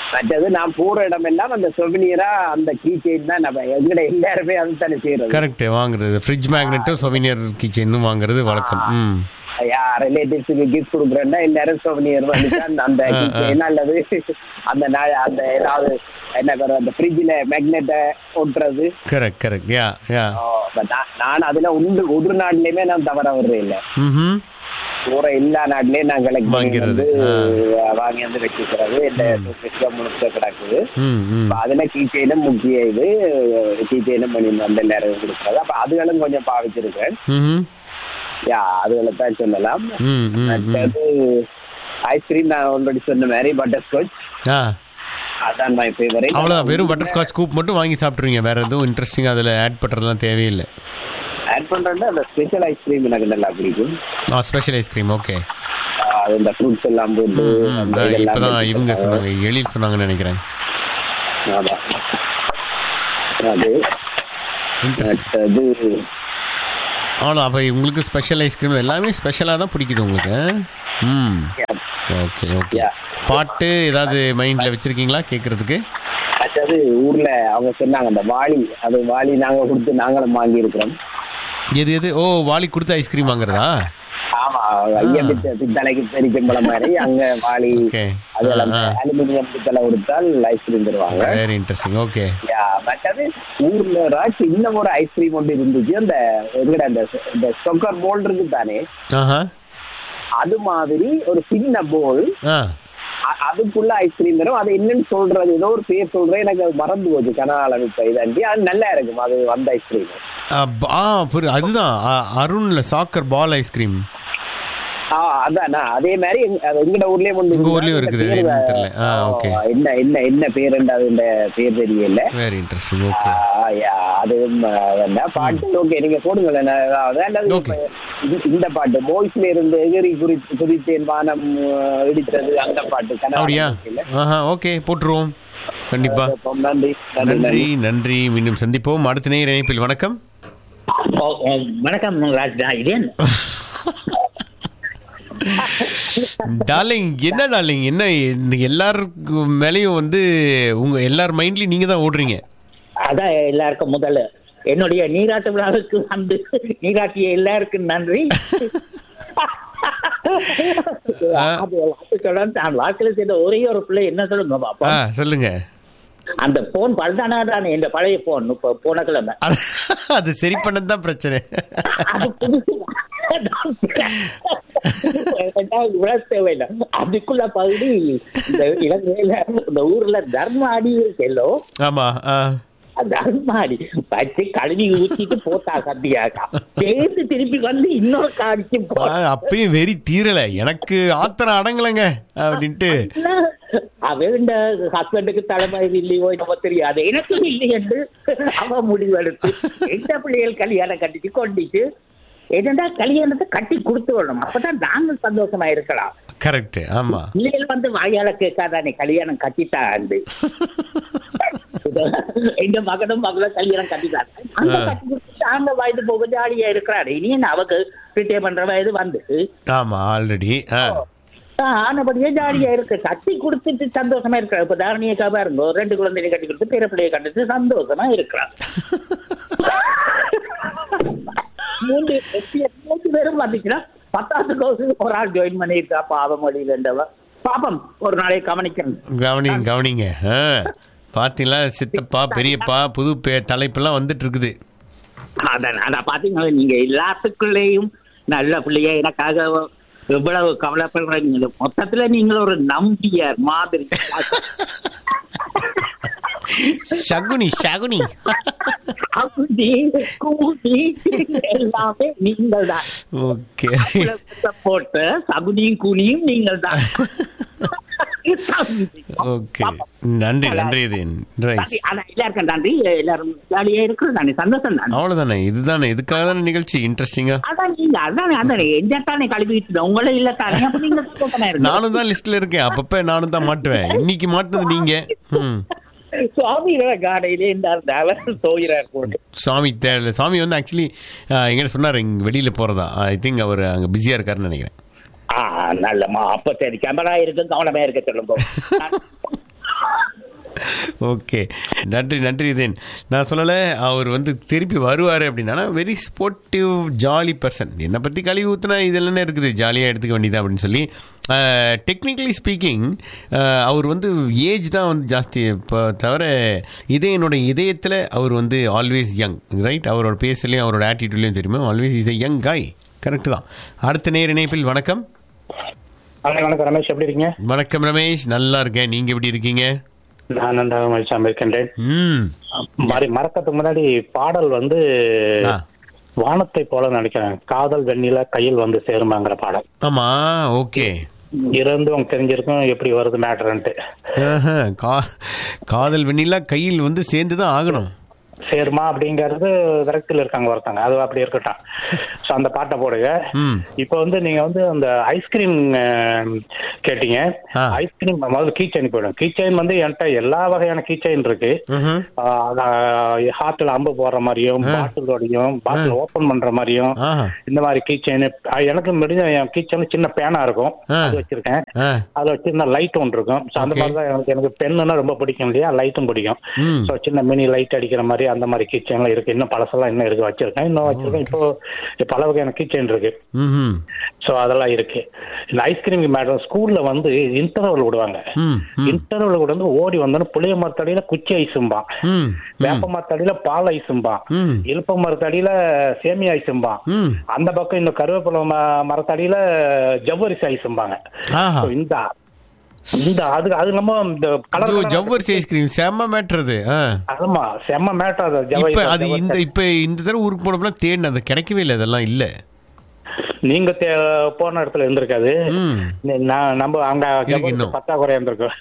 Speaker 14: மற்றது நான் போற இடமெல்லாம் அந்த சொவினியரா அந்த கீ செயின் தான் நம்ம எங்கட எல்லாருமே அது தானே செய்யறது
Speaker 2: கரெக்ட் வாங்குறது ஃப்ரிட்ஜ் மேக்னெட்டும் சொவினியர் கிச்சனும் வாங்குறது வழக்கம் ம்
Speaker 14: யார் ரிலேட்டிவ்ஸுக்கு கிஃப்ட் கொடுக்குறேன்னா எல்லாரும் சொவனியர் வந்துட்டு அந்த அந்த
Speaker 2: ஆ, ஆ.
Speaker 14: keychain அல்லது அந்த நாள் அந்த ஏதாவது என்ன பேர் அந்த ஃப்ரிட்ஜில் மேக்னெட்டை ஒட்டுறது
Speaker 2: correct correct yeah yeah
Speaker 14: oh, but நான் நான் அதுல உண்டு ஒரு நாட்டிலையுமே நான் தவற விடுறேன் இல்லை
Speaker 2: ம்
Speaker 14: பூரா எல்லா நாட்டிலையும் நான் கலெக்ட் பண்ணி
Speaker 2: வாங்கிறது,
Speaker 14: வந்து வாங்கி வந்து வச்சுக்கிறது இந்த முழுக்க கிடக்குது
Speaker 2: ம் ம்
Speaker 14: அப்ப அதுல கீச்சைனும் முக்கிய இது கீச்சைனும் பண்ணி அந்த எல்லாரும் கொடுக்குறது அப்ப அதுகளும் கொஞ்சம் பாவிச்சிருக்கேன்
Speaker 2: ம்
Speaker 14: யா அதுகளை தான் சொல்லலாம்
Speaker 2: ம் ம் ம்
Speaker 14: மற்றது ஐஸ்கிரீம் நான் ஆல்ரெடி சொன்ன மாதிரி பட்டர் ஸ்காட்ச்
Speaker 2: ஆ
Speaker 14: அதான் மை ஃபேவரட்
Speaker 2: அவ்வளோதான் வெறும் பட்டர் ஸ்காட்ச் ஸ்கூப் மட்டும் வாங்கி சாப்பிட்ருவீங்க வேற எதுவும் இன்ட்ரெஸ்டிங்காக அதில் ஆட் பண்ணுறதுலாம் தேவையில்லை
Speaker 14: ஆட் பண்றேன்னா அந்த ஸ்பெஷல் ஐஸ்கிரீம் எனக்கு நல்லா பிடிக்கும்
Speaker 2: ஆ ஸ்பெஷல் ஐஸ்கிரீம் ஓகே
Speaker 14: ஆஹ் அது இந்த ஃப்ரூட்ஸ் எல்லாம் போட்டு அந்த இதெல்லாம்
Speaker 2: இப்போதான்
Speaker 14: வச்சு
Speaker 2: இவங்க
Speaker 14: சாப்பிடுறது.
Speaker 2: சொன்னாங்க எழில் சொன்னாங்கன்னு நினைக்கிறேன்
Speaker 14: அதான். அது
Speaker 2: இன்ட்ரெஸ்ட்
Speaker 14: அது
Speaker 2: அவ்வளோ அப்போ உங்களுக்கு ஸ்பெஷல் ஐஸ்கிரீம் எல்லாமே ஸ்பெஷலாக தான் பிடிக்குது உங்களுக்கு ம் ஓகே ஓகே பாட்டு ஏதாவது மைண்டில் வச்சுருக்கீங்களா கேட்குறதுக்கு
Speaker 14: அடுத்தது ஊர்ல அவங்க சொன்னாங்க அந்த வாளி அது வாளி நாங்க கொடுத்து நாங்களும் வாங்கி இருக்கிறோம்
Speaker 2: எது எது ஓ வாலி கொடுத்து ஐஸ்கிரீம் வாங்குறதா
Speaker 14: ஆமா ஐயா பித்த பித்தளைக்கு பெரிக்கம்பளம் மாதிரி அங்க வாளி அதெல்லாம் அலுமினியம் பித்தளை கொடுத்தால் ஐஸ்கிரீம் தருவாங்க
Speaker 2: வெரி இன்ட்ரெஸ்டிங் ஓகே
Speaker 14: யா மற்றது ஊர்ல ராஜ் இன்னும் ஒரு ஐஸ்கிரீம் ஒன்று இருந்துச்சு அந்த எங்கட அந்த இந்த சொக்கர் போல் இருக்கு தானே
Speaker 2: ஆஹா
Speaker 14: அது மாதிரி ஒரு சின்ன போல்
Speaker 2: ஆ
Speaker 14: அதுக்குள்ள ஐஸ்கிரீம் தரும் அது என்னன்னு சொல்றது ஏதோ ஒரு பேர் சொல்றேன் எனக்கு அது மறந்து போச்சு கனால இப்ப இதாண்டி அது நல்லா இருக்கும் அது அந்த ஐஸ்கிரீம்
Speaker 2: ஆ, ப- ஆ புரி அதுதான் ஆ, அருண்ல சாக்கர் பால் ஐஸ்கிரீம்
Speaker 14: ஆ அதானா அதே மாதிரி எங்க- அது எங்கட ஊர்லயே ஒண்ணு
Speaker 2: உங்க
Speaker 14: இருக்கு.
Speaker 2: ஊர்லயும்
Speaker 14: அந்த
Speaker 2: இருக்குது,
Speaker 14: பேரு
Speaker 2: என்னன்னு
Speaker 14: வே-
Speaker 2: தெரியல. ஆ,
Speaker 14: ஆ,
Speaker 2: okay.
Speaker 14: என்ன என்ன என்ன பேர் அது பேர் தெரியல
Speaker 2: வெரி இன்ட்ரெஸ்டிங் ஓகே
Speaker 14: ஆ, யா, அதுவும் ஆ, வேண்டாம். பாட்டு ஓகே நீங்க போடுங்களேன் நான் அதாவது அல்லது இப்ப இது- இந்த பாட்டு பாய்ஸ்ல இருந்து எகிரி குறித்து குறித்தேன் வானம் ஆ, இடித்தது அந்த பாட்டு கனடா
Speaker 2: அப்படியா
Speaker 14: music-ல.
Speaker 2: ஆஹா ஓகே போட்டுருவோம் கண்டிப்பா
Speaker 14: நன்றி நன்றி
Speaker 2: நன்றி நன்றி மீண்டும் சந்திப்போம் அடுத்த நேர இணைப்பில் வணக்கம்
Speaker 15: ஓ, ஓ, வணக்கம் ராஜ்தா இதேன்
Speaker 2: டார்லிங் என்ன டார்லிங் என்ன இன்னைக்கு எல்லாருக்கு மேலேயும் வந்து உங்க எல்லார் மைண்ட்லயும் நீங்க தான் ஓடுறீங்க
Speaker 15: அதான் எல்லாருக்கும் முதல்ல என்னுடைய நீராட்டு விழாவுக்கு வந்து நீராட்டிய எல்லாருக்கும் நன்றி அது வாழ்த்துக்கள் நான் வாழ்க்கையில செய்த ஒரே ஒரு பிள்ளை என்ன சொல்லுங்க
Speaker 2: ஆ
Speaker 15: பாப்பா
Speaker 2: சொல்லுங்க
Speaker 15: அந்த போன் பழுதானா தானே இந்த பழைய போன் இப்ப போன கிழமை
Speaker 2: அது சரி பண்ணது தான் பிரச்சனை
Speaker 15: ரெண்டாவது விழா தேவையில்லை அதுக்குள்ள பகுதி இந்த இலங்கையில இந்த ஊர்ல தர்ம அடி செல்லோ
Speaker 2: ஆமா ஆ
Speaker 15: தர்மாடி வச்சு கழுவி ஊத்திட்டு போட்டா கத்தியாக்கா சேர்ந்து திருப்பி வந்து இன்னொரு காடிக்கு
Speaker 2: ஆ, அப்பயும் வெறி தீரல எனக்கு ஆத்திரம் அடங்கலைங்க அப்படின்ட்டு
Speaker 15: அவன் இந்த ஹஸ்பண்டுக்கு தலைமை இல்லையோ நம்ம தெரியாது எனக்கு இல்லை என்று அவ முடிவெடுத்து எந்த பிள்ளைகள் கல்யாணம் கட்டிட்டு கொண்டிட்டு என்னடா கல்யாணத்தை கட்டி கொடுத்து விடணும் அப்பதான் நாங்கள் சந்தோஷமா இருக்கலாம்
Speaker 2: கரெக்ட் ஆமா
Speaker 15: பிள்ளைகள் வந்து வாயால கேட்காதானே கல்யாணம் கட்டிட்டாண்டு எங்க மகனும் மகளும் கல்யாணம் கட்டிட்டாங்க அங்க
Speaker 2: ஆ.
Speaker 15: கட்டி கொடுத்துட்டு அங்க வயது போக ஜாலியா இருக்கிறாரு இனி என்ன அவக்கு ரிட்டையர் பண்ற வயது வந்து
Speaker 2: ஆமா ஆல்ரெடி ஆ
Speaker 15: ஆனபடியே ஜாலியா இருக்கு கட்டி கொடுத்துட்டு சந்தோஷமா இருக்கிறா இப்ப தாரணியக்கா பாருங்க ஒரு ரெண்டு குழந்தையை கட்டி கொடுத்து பேர பிள்ளைய கட்டிட்டு சந்தோஷமா இருக்கிறான் மூன்று மூன்று பேரும் வந்துச்சுன்னா பத்தாவதுக்கு ஒரு ஆள் ஜாயின் பண்ணியிருக்கா பாவம் வழியில் இருந்தவ பாப்பம் ஒரு நாளை கவனிக்கணும்
Speaker 2: கவனிங்க கவனிங்க ஆ பாத்தீங்களா சித்தப்பா பெரியப்பா புது பே தலைப்பெல்லாம் வந்துட்டு இருக்குது
Speaker 15: அதான் அதான் பாத்தீங்களா நீங்க எல்லாத்துக்குள்ளேயும் நல்ல பிள்ளைய எனக்காக எவ்வளவு கவலைப்படுறீங்க மொத்தத்துல நீங்க ஒரு நம்பியார் மாதிரி
Speaker 2: சகுனி சகுனி
Speaker 15: அப்படி கூட்டி எல்லாமே நீங்கள் தான்
Speaker 2: ஓகே
Speaker 15: போட்டு சகுனியும் குனியும் நீங்கள் தான்
Speaker 2: ஓகே நன்றி நன்றி இது ரைஸ்
Speaker 15: ஆனா எல்லாருக்கும் நன்றி எல்லாரும் ஜாலியா இருக்கிறது தானே சந்தோஷம் தானே
Speaker 2: அவ்வளவுதானே இதுதானே இதுக்காக தானே நிகழ்ச்சி இன்ட்ரெஸ்டிங்கா
Speaker 15: அதான் நீங்க அதானே அதானே எந்த தானே கழுவிட்டு உங்களே இல்ல தானே அப்ப நீங்க சந்தோஷமா இருங்க
Speaker 2: நானும் தான் லிஸ்ட்ல இருக்கேன் அப்பப்ப நானும் தான் மாட்டுவேன் இன்னைக்கு மாட்டுனது நீங்க ம்
Speaker 15: சுவாமி காடையிலே இருந்தார் சோகிறார் போட்டு
Speaker 2: சாமி தேவை சாமி வந்து ஆக்சுவலி எங்கிட்ட சொன்னார் இங்க வெளியில போறதா ஐ திங்க் அவர் அங்க பிஸியா இருக்காருன்னு நினைக்கிறேன்
Speaker 15: ஆ நல்லம்மா அப்ப சரி கேமரா இருக்கு கவனமா இருக்க சொல்லுங்க
Speaker 2: ஓகே நன்றி நன்றி இதேன் நான் சொல்லலை அவர் வந்து திருப்பி வருவார் அப்படின்னா வெரி ஸ்போர்ட்டிவ் ஜாலி பர்சன் என்னை பற்றி கழுவி ஊற்றுனா இதெல்லாம் இருக்குது ஜாலியாக எடுத்துக்க வேண்டியதா அப்படின்னு சொல்லி டெக்னிக்கலி ஸ்பீக்கிங் அவர் வந்து ஏஜ் தான் வந்து ஜாஸ்தி இப்போ தவிர இதே என்னோட இதயத்தில் அவர் வந்து ஆல்வேஸ் யங் ரைட் அவரோட பேசலையும் அவரோட ஆட்டிடியூட்லையும் தெரியுமா always is a young guy correct தான் அடுத்த நேர் இணைப்பில் வணக்கம்
Speaker 16: வணக்கம் ரமேஷ் எப்படி இருக்கீங்க
Speaker 2: வணக்கம் ரமேஷ் நல்லா இருக்கேன் நீங்கள் எப்படி இருக்கீங்க
Speaker 16: நான் நன்றாக மகிழ்ச்சியாக இருக்கின்றேன்
Speaker 2: ம்
Speaker 16: மாதிரி மறக்கிறதுக்கு முன்னாடி பாடல் வந்து வானத்தை போல நினைக்கிறேன் காதல் வெண்ணில கையில் வந்து சேருமாங்கிற பாடல்
Speaker 2: ஆமா ஓகே
Speaker 16: இருந்து உங்களுக்கு தெரிஞ்சிருக்கும் எப்படி வருது மேட்டர்ன்ட்டு
Speaker 2: ஆஹா, கா- காதல் வெண்ணிலா கையில் வந்து சேர்ந்து தான் ஆகணும்
Speaker 16: சேருமா அப்படிங்கறது விரக்தியில் இருக்காங்க ஒருத்தங்க அது அப்படி இருக்கட்டும் ஸோ அந்த பாட்டை போடுங்க
Speaker 2: ம்
Speaker 16: இப்போ வந்து நீங்க வந்து அந்த ஐஸ்கிரீம் கேட்டீங்க ஐஸ்கிரீம் முதல்ல கீ செயின் போயிடும் கீ செயின் வந்து என்கிட்ட எல்லா வகையான கீ செயின் இருக்கு ஹார்ட்ல அம்பு போடுற மாதிரியும் பாட்டிலோடையும் பாட்டில் ஓபன் பண்ற மாதிரியும் இந்த மாதிரி கீ செயின் எனக்கு முடிஞ்ச என் கீ செயின் சின்ன பேனா இருக்கும் அது வச்சிருக்கேன் அது வச்சிருந்தா லைட் ஒன்று இருக்கும் ஸோ அந்த மாதிரி தான் எனக்கு எனக்கு பெண்ணுன்னா ரொம்ப பிடிக்கும் இல்லையா லைட்டும் பிடிக்கும்
Speaker 2: ம்.
Speaker 16: ஸோ சின்ன மினி லைட் அடிக்கிற மாதிரி அந்த மாதிரி கீ செயின்லாம் இருக்கு இன்னும் பழசெல்லாம் இன்னும் இருக்கு வச்சிருக்கேன் இன்னும் வச்சிருக்கேன் இப்போ இப்போ பல வகையான கீ செயின் இருக்கு
Speaker 2: ம்
Speaker 16: ஸோ அதெல்லாம் இருக்கு இந்த ஐஸ்கிரீம் மேடம் ஸ்கூல்ல வந்து இன்டர்வல் விடுவாங்க
Speaker 2: ம்
Speaker 16: இன்டர்வல் கூட வந்து ஓடி வந்தோன்னு புளிய மரத்தடியில குச்சி ஐஸும்பான்
Speaker 2: ம்
Speaker 16: வேப்ப மரத்தடியில பால் ஐஸும்பான் இழுப்ப மரத்தடியில சேமி ஐஸும்பான்
Speaker 2: ம்
Speaker 16: அந்த பக்கம் இந்த கருவேப்பிலை ம- மரத்தடியில ஜவ்வரிசி ஐஸும்பாங்க
Speaker 2: ஆஹா.
Speaker 16: So இந்த இந்த அது அது நம்ம இந்த கலர்
Speaker 2: ஐயோ, ஜவ்வரிசி ஐஸ்கிரீம் செம்ம மேட்ரு ஆ
Speaker 16: ஆமா செம்ம மேட்டர் அது
Speaker 2: இப்ப
Speaker 16: ஜவ்வரிசி
Speaker 2: அது இந்த இப்ப இந்த தடவை ஊருக்கு போனப்பலாம் தேடின அது கிடைக்கவே இல்லை அதெல்லாம் இல்ல
Speaker 16: நீங்க தே- போன இடத்துல இருந்திருக்காது நி- நான் நம்ம அங்க ஜவ்வரிசி பற்றாக்குறையா இருந்திருக்கும்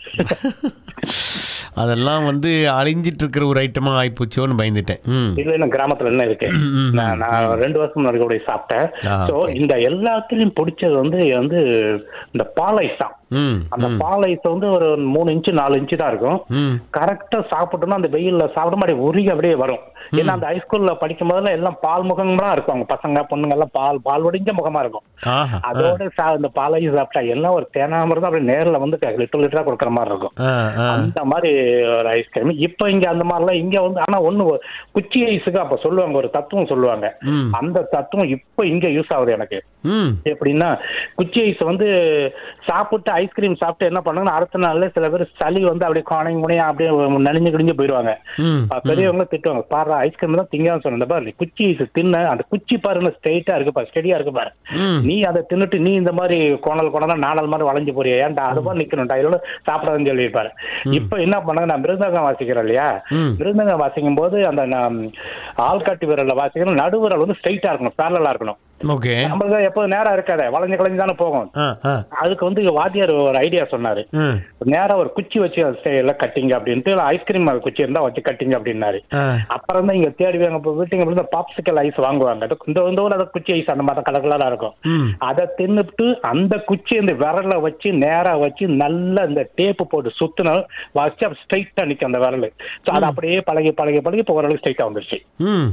Speaker 2: அதெல்லாம் வந்து அழிஞ்சிட்டு இருக்கிற ஒரு ஐட்டமா ஆயிப்போச்சோன்னு பயந்துட்டேன் ம்
Speaker 16: இல்ல இன்னும் கிராமத்துல என்ன இருக்கு நான் நான் ரெண்டு வருஷம் முன்னாடி கூட சாப்பிட்டேன்
Speaker 2: ஆ,
Speaker 16: சோ இந்த எல்லாத்துலயும் பிடிச்சது வந்து வந்து இந்த பாலைஸ் தான்
Speaker 2: ம்
Speaker 16: அந்த பாலைஸ் வந்து ஒரு மூணு இன்ச்சு நாலு இன்ச்சு தான் இருக்கும்
Speaker 2: ம்
Speaker 16: கரெக்டா சாப்பிட்டோம்னா அந்த வெயில்ல சாப்பிட மாதிரி உருகி அப்படியே வரும் ஏன்னா அந்த ஹைஸ்கூல்ல படிக்கும் போதுல எல்லாம் பால் முகங்களா இருக்கும் அவங்க பசங்க பொண்ணுங்க எல்லாம் பால் பால் ஒடிஞ்ச முகமா இருக்கும்
Speaker 2: ஆஹா
Speaker 16: அதோட சா- இந்த பாலை சாப்பிட்டா எல்லாம் ஒரு தேனாமரம் தான் அப்படியே நேர்ல வந்து லிட்டர் லிட்டரா கொடுக்குற மாதிரி இருக்கும்
Speaker 2: ஆ ஆ
Speaker 16: அந்த மாதிரி ஒரு ஐஸ்கிரீம் இப்ப இங்க அந்த மாதிரிலாம் இங்க வந்து ஆனா ஒண்ணு குச்சி ஐஸுக்கு அப்ப சொல்லுவாங்க ஒரு தத்துவம் சொல்லுவாங்க
Speaker 2: ம்.
Speaker 16: அந்த தத்துவம் இப்ப இங்க யூஸ் ஆகுது எனக்கு
Speaker 2: ம்
Speaker 16: எப்படின்னா குச்சி ஐஸ் வந்து சாப்பிட்டு ஐஸ்கிரீம் சாப்பிட்டு என்ன பண்ணாங்கன்னா அடுத்த நாள்ல சில பேர் சளி வந்து அப்படியே காணையும் முனையும் அப்படியே நனைஞ்சு கிழிஞ்சு போயிடுவாங்க
Speaker 2: ம்
Speaker 16: அஹ் பெரியவங்க திட்டுவாங்க பாரு ஐஸ்கிரீம் தான் திங்காம சொன்ன பாரு நீ குச்சி ஐஸ் தின்ன அந்த குச்சி பாருங்க ஸ்ட்ரெயிட்டா இருக்கு பாரு ஸ்டெடியா இருக்கு பாரு
Speaker 2: ம்
Speaker 16: நீ அதை தின்னுட்டு நீ இந்த மாதிரி கோணல் கோணலா நாடல் மாதிரி வளைஞ்சு போறியா ஏன்டா அது மாதிரி நிக்கணும்டா இதோட சாப்பிடாதுன்னு சொல்லியிருப்பாரு இப்ப என்ன பண்ணாங்க நான் மிருதங்கம் வாசிக்கிறேன் இல்லையா
Speaker 2: ம்.
Speaker 16: மிருதங்கம் வாசிக்கும் போது அந்த நான் ஆள்காட்டி விரல்ல வாசிக்கிறோம் நடுவிரல் வந்து ஸ்ட்ரைட்டா இருக்கணும் பேரலா இருக்கணும்
Speaker 2: ஓகே
Speaker 16: நம்மளுக்கு எப்போது நேரா இருக்காதே வளைஞ்சு களைஞ்சு தானே போகும்
Speaker 2: ஆ ஆ
Speaker 16: அதுக்கு வந்து வாத்தியார் ஒரு ஐடியா சொன்னாரு
Speaker 2: ம்
Speaker 16: நேரா ஒரு குச்சி வச்சு அது ஸ்டைல கட்டிங்க அப்படின்ட்டு ஐஸ்கிரீம் குச்சி இருந்தா வச்சு கட்டிங்க அப்படின்னாரு
Speaker 2: ஆ
Speaker 16: அப்புறம் தான் இங்க தேடுவாங்க இப்போ வீட்டுங்க இந்த பாப்சிக்கல் ஐஸ் வாங்குவாங்க அது இந்த இந்த ஊர்ல அது குச்சி ஐஸ் அந்த மாதிரி கலர் கலரா இருக்கும்
Speaker 2: ம்
Speaker 16: அதை தின்னுட்டு அந்த குச்சி இந்த விரல வச்சு நேரா வச்சு நல்லா இந்த டேப்பு போட்டு சுத்தின வச்சு அப்படி ஸ்ட்ரைட்டா நிக்கும் அந்த விரல் ஸோ அது அப்படியே பழகி பழகி பழகி இப்போ ஓரளவுக்கு ஸ்ட்ரைட்டா வந்துருச்சு
Speaker 2: ம்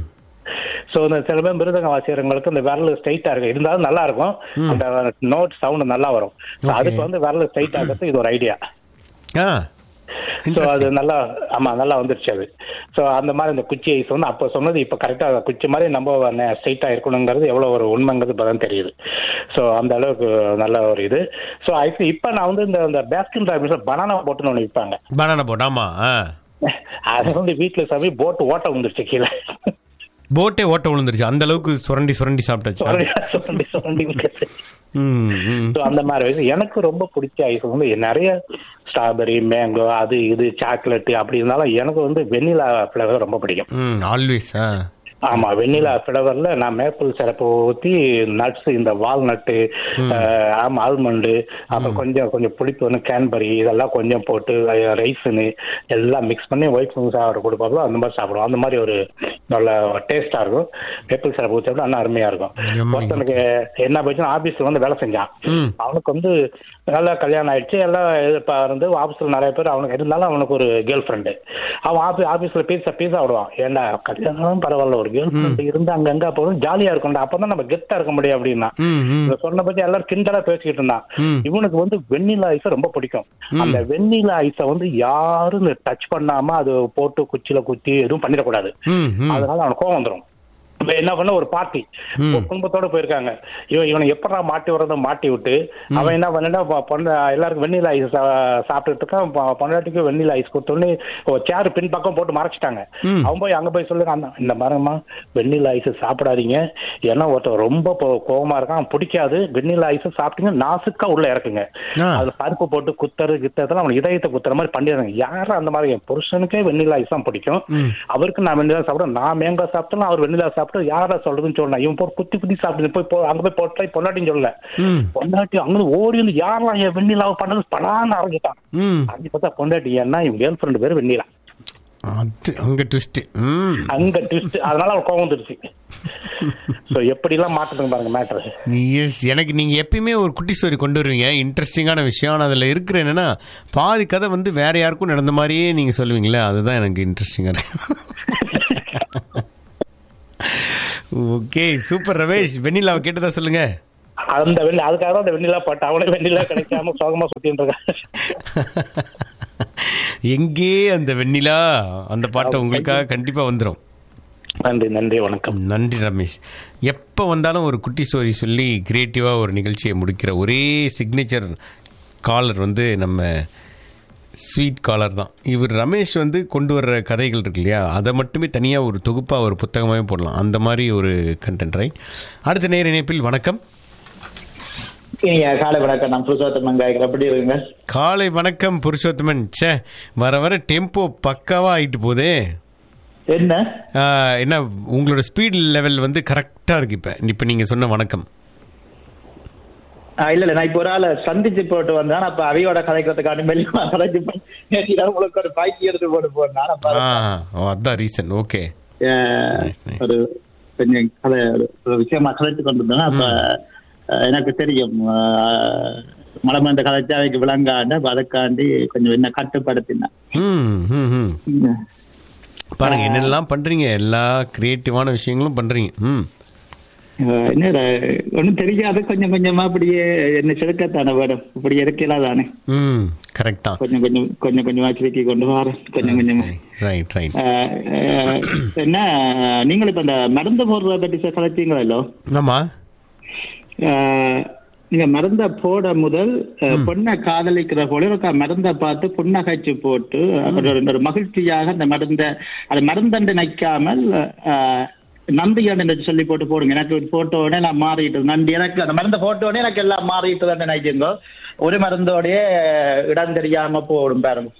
Speaker 16: ஸோ இந்த சில பேர் மிருதங்க வாசிக்கிறவங்களுக்கு இந்த விரல் ஸ்ட்ரைட்டா இருக்கு இருந்தாலும் நல்லா இருக்கும் அந்த நோட் சவுண்ட் நல்லா வரும் So அதுக்கு வந்து விரல் ஸ்ட்ரைட் ஆகிறது இது ஒரு ஐடியா
Speaker 2: ஆ
Speaker 16: ஸோ அது நல்லா ஆமா நல்லா வந்துருச்சு அது ஸோ அந்த மாதிரி இந்த குச்சி ஐஸ் வந்து அப்போ சொன்னது இப்போ கரெக்டாக குச்சி மாதிரி நம்ம ஸ்ட்ரைட்டா இருக்கணுங்கிறது எவ்வளோ ஒரு உண்மைங்கிறது இப்போ தான் தெரியுது ஸோ அந்த அளவுக்கு நல்ல ஒரு இது ஸோ ஐஸ் இப்போ நான் வந்து இந்த இந்த பேஸ்கின் ராபின்ஸ் பனானா போட்டுன்னு ஒன்று விற்பாங்க
Speaker 2: பனானா போட் ஆமா ஆ
Speaker 16: அது வந்து வீட்டில் சாமி போட்டு ஓட்ட வந்துருச்சு கீழே
Speaker 2: போட்டே ஓட்ட விழுந்துருச்சு அந்த அளவுக்கு சுரண்டி சுரண்டி சாப்பிட்டாச்சு
Speaker 16: சுரண்டி சுரண்டி சுரண்டி விட்டுருச்சு
Speaker 2: ம் ம்
Speaker 16: ஸோ அந்த மாதிரி வயசு எனக்கு ரொம்ப பிடிச்ச ஐஸ் வந்து நிறைய ஸ்ட்ராபெரி மேங்கோ அது இது சாக்லேட் அப்படி இருந்தாலும் எனக்கு வந்து வெண்ணிலா ஃப்ளேவர் ரொம்ப பிடிக்கும்
Speaker 2: ம் ஆல்வேஸ் ஆ
Speaker 16: ஆமா வெண்ணிலா ஃப்ளேவர்ல நான் மேப்பிள் சிறப்பு ஊத்தி நட்ஸ் இந்த வால்நட்டு ஆமா ஆல்மண்டு அப்புறம் கொஞ்சம் கொஞ்சம் புளிப்பு வந்து கேன்பரி இதெல்லாம் கொஞ்சம் போட்டு ரைஸ்னு எல்லாம் மிக்ஸ் பண்ணி ஒயிட் சாப்பிட கொடுப்பாங்களோ அந்த மாதிரி சாப்பிடுவோம் அந்த மாதிரி ஒரு நல்ல டேஸ்டா இருக்கும் மேப்பிள் சிறப்பு ஊற்றி இன்னும் அருமையா இருக்கும் ஒருத்தனுக்கு என்ன போச்சுன்னா ஆபீஸ்ல வந்து வேலை செஞ்சான்
Speaker 2: ம்
Speaker 16: அவனுக்கு வந்து நல்லா கல்யாணம் ஆயிடுச்சு எல்லாம் இது ப- இருந்து ஆஃபீஸில் நிறைய பேர் அவனுக்கு இருந்தாலும் அவனுக்கு ஒரு கேர்ள் ஃப்ரெண்டு அவன் ஆஃபீஸ் ஆஃபீஸில் பீஸா பீஸா விடுவான் ஏன்டா கல்யாணம் பரவாயில்ல ஒரு கேர்ள் ஃப்ரெண்டு இருந்து அங்கங்க போதும் ஜாலியா இருக்கும்டா அப்போ தான் நம்ம கெத்தா இருக்க முடியும் அப்படின்னா இதை சொன்ன பத்தி எல்லாரும் கிண்டலா பேசிக்கிட்டு இருந்தான் இவனுக்கு வந்து வெண்ணிலா ஐஸை ரொம்ப பிடிக்கும் அந்த வெண்ணிலா ஐஸை வந்து யாரும் டச் பண்ணாம அது போட்டு குச்சியில குத்தி எதுவும் பண்ணிடக்கூடாது அதனால அவனுக்கு கோவம் வந்துடும் இப்ப என்ன பண்ண ஒரு பார்ட்டி குடும்பத்தோட போயிருக்காங்க இவன் இவனை எப்படா மாட்டி வர்றத மாட்டி விட்டு அவன் என்ன பண்ணா பொண்ணு எல்லாருக்கும் வெண்ணிலா ஐஸ் சாப்பிட்டுட்டு இருக்கான் பொ- பொண்டாட்டிக்கு வெண்ணிலா ஐஸ் கொடுத்தோடனே சேர் பின் பக்கம் போட்டு மறைச்சிட்டாங்க அவன் போய் அங்க போய் சொல்லுங்க அந்த இந்த மரமா வெண்ணிலா ஐஸ் சாப்பிடாதீங்க ஏன்னா ஒருத்தன் ரொம்ப போ- கோவமா இருக்கான் அவன் பிடிக்காது வெண்ணிலா ஐஸ் சாப்பிட்டீங்க நாசுக்கா உள்ள இறக்குங்க அதுல பருப்பு போட்டு குத்துறது கித்தறதுல அவன் இதயத்தை குத்துற மாதிரி பண்ணிடுறாங்க யாரும் அந்த மாதிரி என் புருஷனுக்கே வெண்ணிலா ஐஸ் தான் பிடிக்கும் அவருக்கு நான் வெண்ணிலா சாப்பிடுறேன் நான் மேங்கா சாப்பிட்டேன் அவர் வெண்ணிலா சாப்பிட்டு யாரா சொல்றதுன்னு சொல்லலாம் இவன் போய் குத்தி குத்தி சாப்பிட்டு போய் போ- அங்க போய் போட்டா பொண்டாட்டின்னு சொல்லல பொண்டாட்டி அங்க ஓடி வந்து யாரெல்லாம் என் வெண்ணிலாவை பண்ணது பலான்னு அரைஞ்சிட்டான் அரைஞ்சு பார்த்தா பொண்டாட்டி ஏன்னா இவன் கேர்ள் ஃப்ரெண்டு பேர் வெண்ணிலா
Speaker 2: அது அங்க ட்விஸ்ட் ம்
Speaker 16: அங்க ட்விஸ்ட் அதனால அவன் கோவம் வந்துருச்சு சோ எப்படி எல்லாம் மாத்துதுங்க பாருங்க மேட்டர்
Speaker 2: எஸ் எனக்கு நீங்கள் எப்பயுமே ஒரு குட்டி ஸ்டோரி கொண்டு வருவீங்க இன்ட்ரெஸ்டிங்கான விஷயம் ஆனால் அதில் இருக்கிற என்னன்னா பாதி கதை வந்து வேற யாருக்கும் நடந்த மாதிரியே நீங்கள் சொல்லுவீங்களே அதுதான் எனக்கு இன்ட்ரெஸ்டிங்காக இருக்கு ஓகே சூப்பர் ரமேஷ் வெண்ணிலாவை கேட்டதா சொல்லுங்க
Speaker 16: அந்த வெண்ணி அதுக்காக தான் அந்த வெண்ணிலா பாட்டு அவனே வெண்ணிலா கிடைக்காம சோகமா சுத்திட்டு இருக்கான்
Speaker 2: எங்கே அந்த வெண்ணிலா அந்த பாட்டை உங்களுக்காக கண்டிப்பாக வந்துடும்
Speaker 16: நன்றி நன்றி வணக்கம்
Speaker 2: நன்றி ரமேஷ் எப்போ வந்தாலும் ஒரு குட்டி ஸ்டோரி சொல்லி கிரியேட்டிவாக ஒரு நிகழ்ச்சியை முடிக்கிற ஒரே சிக்னேச்சர் காலர் வந்து நம்ம ஸ்வீட் காலர் தான் இவர் ரமேஷ் வந்து கொண்டு வர்ற கதைகள் இருக்கு இல்லையா அதை மட்டுமே தனியாக ஒரு தொகுப்பாக ஒரு புத்தகமாகவே போடலாம் அந்த மாதிரி ஒரு கண்டென்ட் ரைட் அடுத்த நேர இணைப்பில் வணக்கம்
Speaker 17: நீங்க காலை வணக்கம் நான் புருஷோத்தமன் காய்க்கிறேன் எப்படி இருக்குங்க
Speaker 2: காலை வணக்கம் புருஷோத்தமன் ச்சே வர வர டெம்போ பக்காவாக ஆயிட்டு போதே
Speaker 17: என்ன
Speaker 2: ஆஹ், என்ன உங்களோட ஸ்பீட் லெவல் வந்து கரெக்டாக இருக்கு இப்போ இப்போ நீங்கள் சொன்ன வணக்கம்
Speaker 17: ஆ, இல்ல இல்ல நான் இப்போ ஒரு ஆளை சந்திச்சு போட்டு வந்தேன் அப்ப அவையோட கதைக்கிறதுக்கான மெல்லிமா கதைச்சு பண்ணி நேத்து இரவு உங்களுக்கு ஒரு பாய்ச்சி எடுத்து போட்டு போனேன் அப்ப
Speaker 2: ஆ ஓ அதான் ரீசன் ஓகே
Speaker 17: அஹ், ஒரு கொஞ்சம் கதை ஒரு- ஒரு விஷயமா கதைச்சு கொண்டு இருந்தேன் அப்ப அஹ், எனக்கு தெரியும் அஹ், மலை மந்த கதைச்சு அவைக்கு விளங்காண்டு அப்ப அதுக்காண்டி கொஞ்சம் என்ன கட்டுப்படுத்தினேன்
Speaker 2: ம் ம் ம் பாருங்க என்னெல்லாம் பண்றீங்க எல்லா கிரியேட்டிவான விஷயங்களும் பண்றீங்க ம்
Speaker 17: அஹ், என்ன ஒன்றும் தெரியாது கொஞ்சம் கொஞ்சமா அப்படியே என்ன செலுக்கத்தானே வேணும் இப்படி இருக்கலாம் தானே
Speaker 2: ம் கரெக்ட் தான்
Speaker 17: கொஞ்சம் கொஞ்சம் கொஞ்சம் கொஞ்சமா சிறுக்கி கொண்டு வரேன் கொஞ்சம் கொஞ்சமா
Speaker 2: ரைட் ரைட்
Speaker 17: அஹ், அஹ், என்ன நீங்கள் இப்ப இந்த மருந்து போடுறத பற்றி சார் கலைச்சீங்களோ
Speaker 2: ஆமா
Speaker 17: நீங்க மருந்த போட முதல் அஹ், பொண்ணை காதலிக்கிற போல ஒரு க- மருந்தை பார்த்து புன்னகைச்சு போட்டு ஒரு ஒரு மகிழ்ச்சியாக அந்த மருந்த அந்த மருந்தண்டு நிற்காமல் அஹ், நந்தியாண்டு சொல்லி போட்டு போடுங்க எனக்கு போட்ட உடனே நான் மாறிட்டு நன்றி எனக்கு அந்த மருந்தை போட்ட உடனே எனக்கு எல்லாம் மாறிட்டு நினைக்குங்க ஒரு மருந்தோடய இடம் தெரியாம போடும் பாருங்க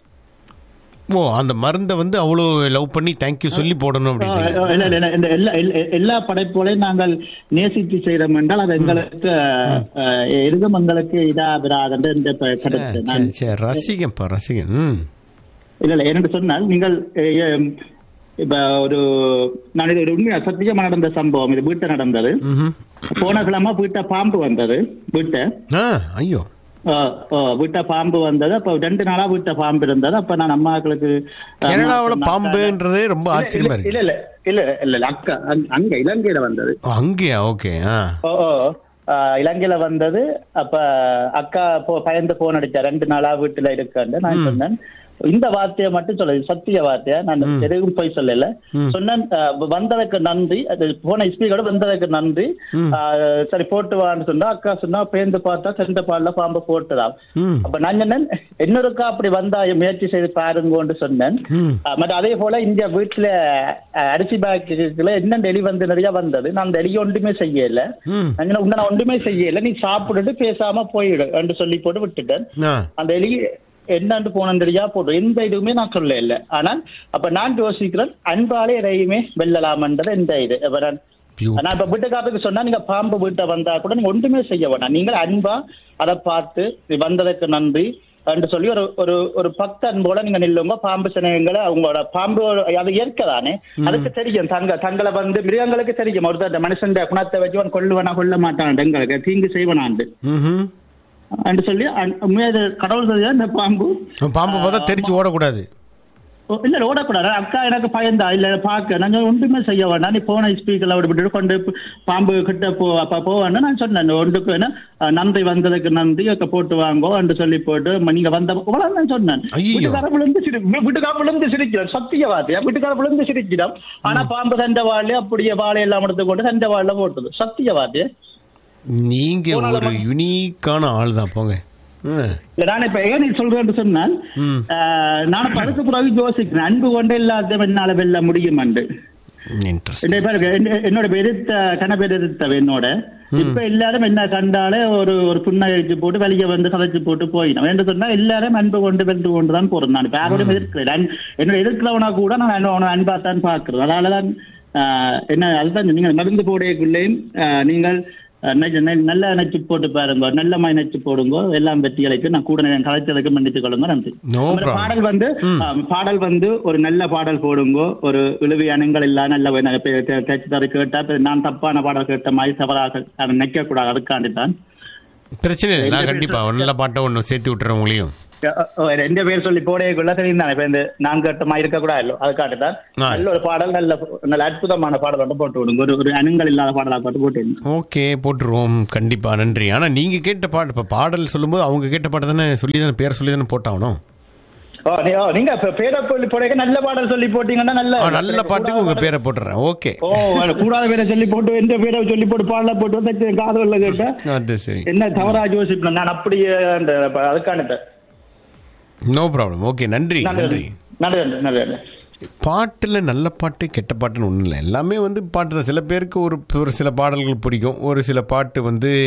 Speaker 2: ஓ அந்த மருந்தை வந்து அவ்வளோ லவ் பண்ணி தேங்க்யூ சொல்லி போடணும் அப்படின்னு
Speaker 17: இல்ல, இல்ல, இல்ல, இந்த எல்லா எல்லா- எல்லா படைப்புகளையும் நாங்கள் நேசித்து செய்தோம் என்றால் அது எங்களுக்கு அஹ், எதுவும் எங்களுக்கு இதா விடாது என்று இந்த கருத்து நான்
Speaker 2: சரி சரி ரசிகன்ப்பா ரசிகன் ம்
Speaker 17: இல்ல இல்ல என்று சொன்னால் நீங்கள் அஹ், அஹ், இப்ப ஒரு நான் இது ஒரு உண்மையா சத்தியமா நடந்த சம்பவம் இது வீட்டை நடந்தது போன கிழமை வீட்டை பாம்பு வந்தது வீட்டை
Speaker 2: ஆ ஐயோ
Speaker 17: வீட்டை பாம்பு வந்தது அப்ப ரெண்டு நாளா வீட்டை பாம்பு இருந்தது அப்ப நான் அம்மாக்களுக்கு
Speaker 2: கனடாவுல பாம்புன்றதே ரொம்ப ஆச்சரியமா
Speaker 17: இல்ல
Speaker 2: இருக்கு
Speaker 17: இல்ல இல்ல இல்ல இல்ல அக்கா அங்க- அங்க இலங்கையில வந்தது
Speaker 2: ஓ, அங்கேயா ஓகே ஆ
Speaker 17: ஓ ஓ ஆஹ் இலங்கையில வந்தது அப்ப அக்கா போ பயந்து போன் அடிச்சா ரெண்டு நாளா வீட்டுல இருக்கான்னு நான் சொன்னேன் இந்த வார்த்தையை மட்டும் சொல்ல சத்திய வார்த்தையா நான் எதுவும் போய் சொல்லல சொன்னேன் ஆஹ் வந்ததுக்கு நன்றி அது போன ஸ்பீக்கரோட வந்ததுக்கு நன்றி ஆஹ் சரி போட்டு வான்னு சொன்னா அக்கா சொன்னா பேந்து பார்த்தா சென்ற பால்ல பாம்பு போட்டுதான் அப்ப நான் சொன்னேன் இன்னொருக்கா அப்படி வந்தா முயற்சி செய்து பாருங்கன்னு சொன்னேன் ஆஹ் மற்ற அதே போல இங்க வீட்டுல ஆஹ் அரிசி பேக்குல என்ன எலி வந்து நிறைய வந்தது நான் அந்த எலி ஒன்றுமே செய்யல நான் சொன்னேன், உன்னை நான் ஒன்றுமே செய்யல நீ சாப்பிட்டுட்டு பேசாம போயிடு என்று சொல்லி போட்டு விட்டுட்டேன்
Speaker 2: ஆ
Speaker 17: அந்த எலி என்னன்னு போனந்தரியா போடும் எந்த இதுவுமே நான் சொல்ல இல்லை ஆனால் அப்ப நான் யோசிக்கிறேன் அன்பாலே எதையுமே வெல்லலாம்ன்றது எந்த இது இப்ப நான் நான் இப்ப வீட்டு காப்புக்கு சொன்னா நீங்க பாம்பு வீட்டை வந்தா கூட நீங்க ஒன்றுமே செய்ய வேண்டாம் நீங்கள் அன்பா அதை பார்த்து இது வந்ததற்கு நன்றி என்று சொல்லி ஒரு ஒரு ஒரு பக்த அன்போட நீங்க நில்லுங்க பாம்பு சினங்களை அவங்களோட பாம்பு அது இயற்கை தானே அதுக்கு தெரியும் தங்க தங்களை வந்து மிருகங்களுக்கு தெரியும் ஒருத்தர் மனுஷன் குணத்தை வச்சு அவன் கொள்ளுவனா கொல்ல மாட்டான் எங்களுக்கு தீங்கு செய்வனாண்டு
Speaker 2: ம்
Speaker 17: என்று சொல்லி அன்- உண்மையா இது கடவுள் சரியா இந்த பாம்பு
Speaker 2: பாம்பு பார்த்தா தெரிச்சு ஓடக்கூடாது
Speaker 17: ஓ, இல்ல இல்ல, ஓடக்கூடாது அக்கா எனக்கு பயந்தா இல்ல பார்க்க நாங்க ஒன்றுமே செய்ய வேண்டாம் நீ போன ஸ்பீக்கர்ல விட்டு விட்டு கொண்டு போ- பாம்பு கிட்ட போ அப்ப போவேன்னு நான் சொன்னேன் ஒன்றுக்கு என்ன அஹ், நன்றி வந்ததுக்கு நன்றி அக்க போட்டு வாங்கோ என்று சொல்லி போட்டு ம, நீங்க வந்த இவ்வளவு நான் சொன்னேன் வீட்டுக்கார விழுந்து சிரி வீ- வீட்டுக்கார விழுந்து சிரிக்கிறோம் சத்தியவாதியா வீட்டுக்கார விழுந்து சிரிக்கிறோம் ஆனா பாம்பு சண்டை வாழை அப்படியே வாழை எல்லாம் எடுத்து கொண்டு சண்டை வாழ போட்டது சத்தியவாதியா
Speaker 2: நீங்க ஒரு யுனிக்கான ஆள் தான் போங்க ம்.
Speaker 17: இல்ல நான் இப்ப ஏன் நீ சொல்றேன்னு சொன்னால் அஹ், நான் இப்ப அதுக்கு பிறகு யோசிக்கிறேன் அன்பு கொண்டு எல்லாத்தையும் என்னால வெல்ல முடியும் என்று என்னை பாருங்க, என்ன- என்னோட எதிர்த்த கணவர் எதிர்த்தவ என்னோட இப்ப எல்லாரும் என்ன கண்டாலே ஒரு ஒரு புன்னகைச்சு போட்டு வெளியே வந்து கதைச்சு போட்டு போயிடும் என்று சொன்னா எல்லாரும் அன்பு கொண்டு வென்று கொண்டு தான் போறோம் நான் இப்ப யாரோடும் எதிர்க்கிறேன் அன்- என்னோட எதிர்க்கிறவனா கூட நான் அவனை அன்பா தான் பாக்குறேன் அதனாலதான் ஆஹ், என்ன அதுதான் நீங்க மருந்து போடையக்குள்ளேயும் ஆஹ், நீங்கள் ஆஹ், நெ- நெ- நல்ல நச்சு போட்டு பாருங்க நல்ல மாய் நச்சு போடுங்க எல்லாம் வெற்றி அளிக்கும் நான் கூட நான் கலைச்சதுக்கு மன்னித்துக் கொள்ளுங்க நன்றி
Speaker 2: No
Speaker 17: அப்புறம்
Speaker 2: problem.
Speaker 17: பாடல் வந்து ஆம், பாடல் வந்து ஒரு நல்ல பாடல் போடுங்க ஒரு இழுவி அணங்கள் இல்ல நல்ல நல்ல பே- தே- தேய்ச்சி தர கேட்டா இப்ப நான் தப்பான பாடல் கேட்ட மாதிரி தவறாக அதை நிக்க கூடாது அதுக்காண்டி தான்
Speaker 2: பிரச்சனை இல்லை நான் கண்டிப்பா ஒரு நல்ல பாட்டை ஒன்று சேர்த்து விட்டுறேன் உங்களையும்
Speaker 17: ரெண்டு பேர் சொல்லி போடையக்குள்ள தெரியும் இப்ப இந்த நான் கேட்ட மாதிரி இருக்க கூடாது அதுக்காண்டி தான்
Speaker 2: Nice.
Speaker 17: நல்ல ஒரு பாடல் நல்ல நல்ல அற்புதமான பாடல் மட்டும் போட்டு விடுங்க ஒரு ஒரு அணுங்கள் இல்லாத பாடலா போட்டு போட்டு விடுங்க
Speaker 2: ஓகே போட்டுருவோம் கண்டிப்பா நன்றி ஆனா நீங்க கேட்ட பாட்டு இப்ப பாடல் சொல்லும்போது அவங்க கேட்ட பாட்டு தானே சொல்லி தானே பேர் சொல்லி தானே போட்டாகணும்
Speaker 17: ஓ, நீ- ஓ, நீங்க இப்ப பேரை சொல்லி போடையக்க நல்ல பாடல் சொல்லி போட்டீங்கன்னா நல்ல
Speaker 2: ஆ, நல்ல பாட்டுக்கு உங்க பேரை போட்டுறேன் ஓகே
Speaker 17: ஓ கூடாத பேரை சொல்லி போட்டு எந்த பேரை சொல்லி போட்டு பாடல போட்டு வந்து காதல்ல கேட்டா
Speaker 2: அது சரி
Speaker 17: என்ன தவறா யோசிப்பேன் நான் அப்படியே அந்த அதுக்கான
Speaker 2: நோ ப்ராப்ளம் ஓகே நன்றி நன்றி
Speaker 17: நல்லது நல்லது
Speaker 2: பாட்டில் நல்ல பாட்டு கெட்ட பாட்டுன்னு ஒன்றும் இல்லை எல்லாமே வந்து பாட்டு தான் சில பேருக்கு ஒரு ஒரு சில பாடல்கள் பிடிக்கும் ஒரு சில பாட்டு வந்து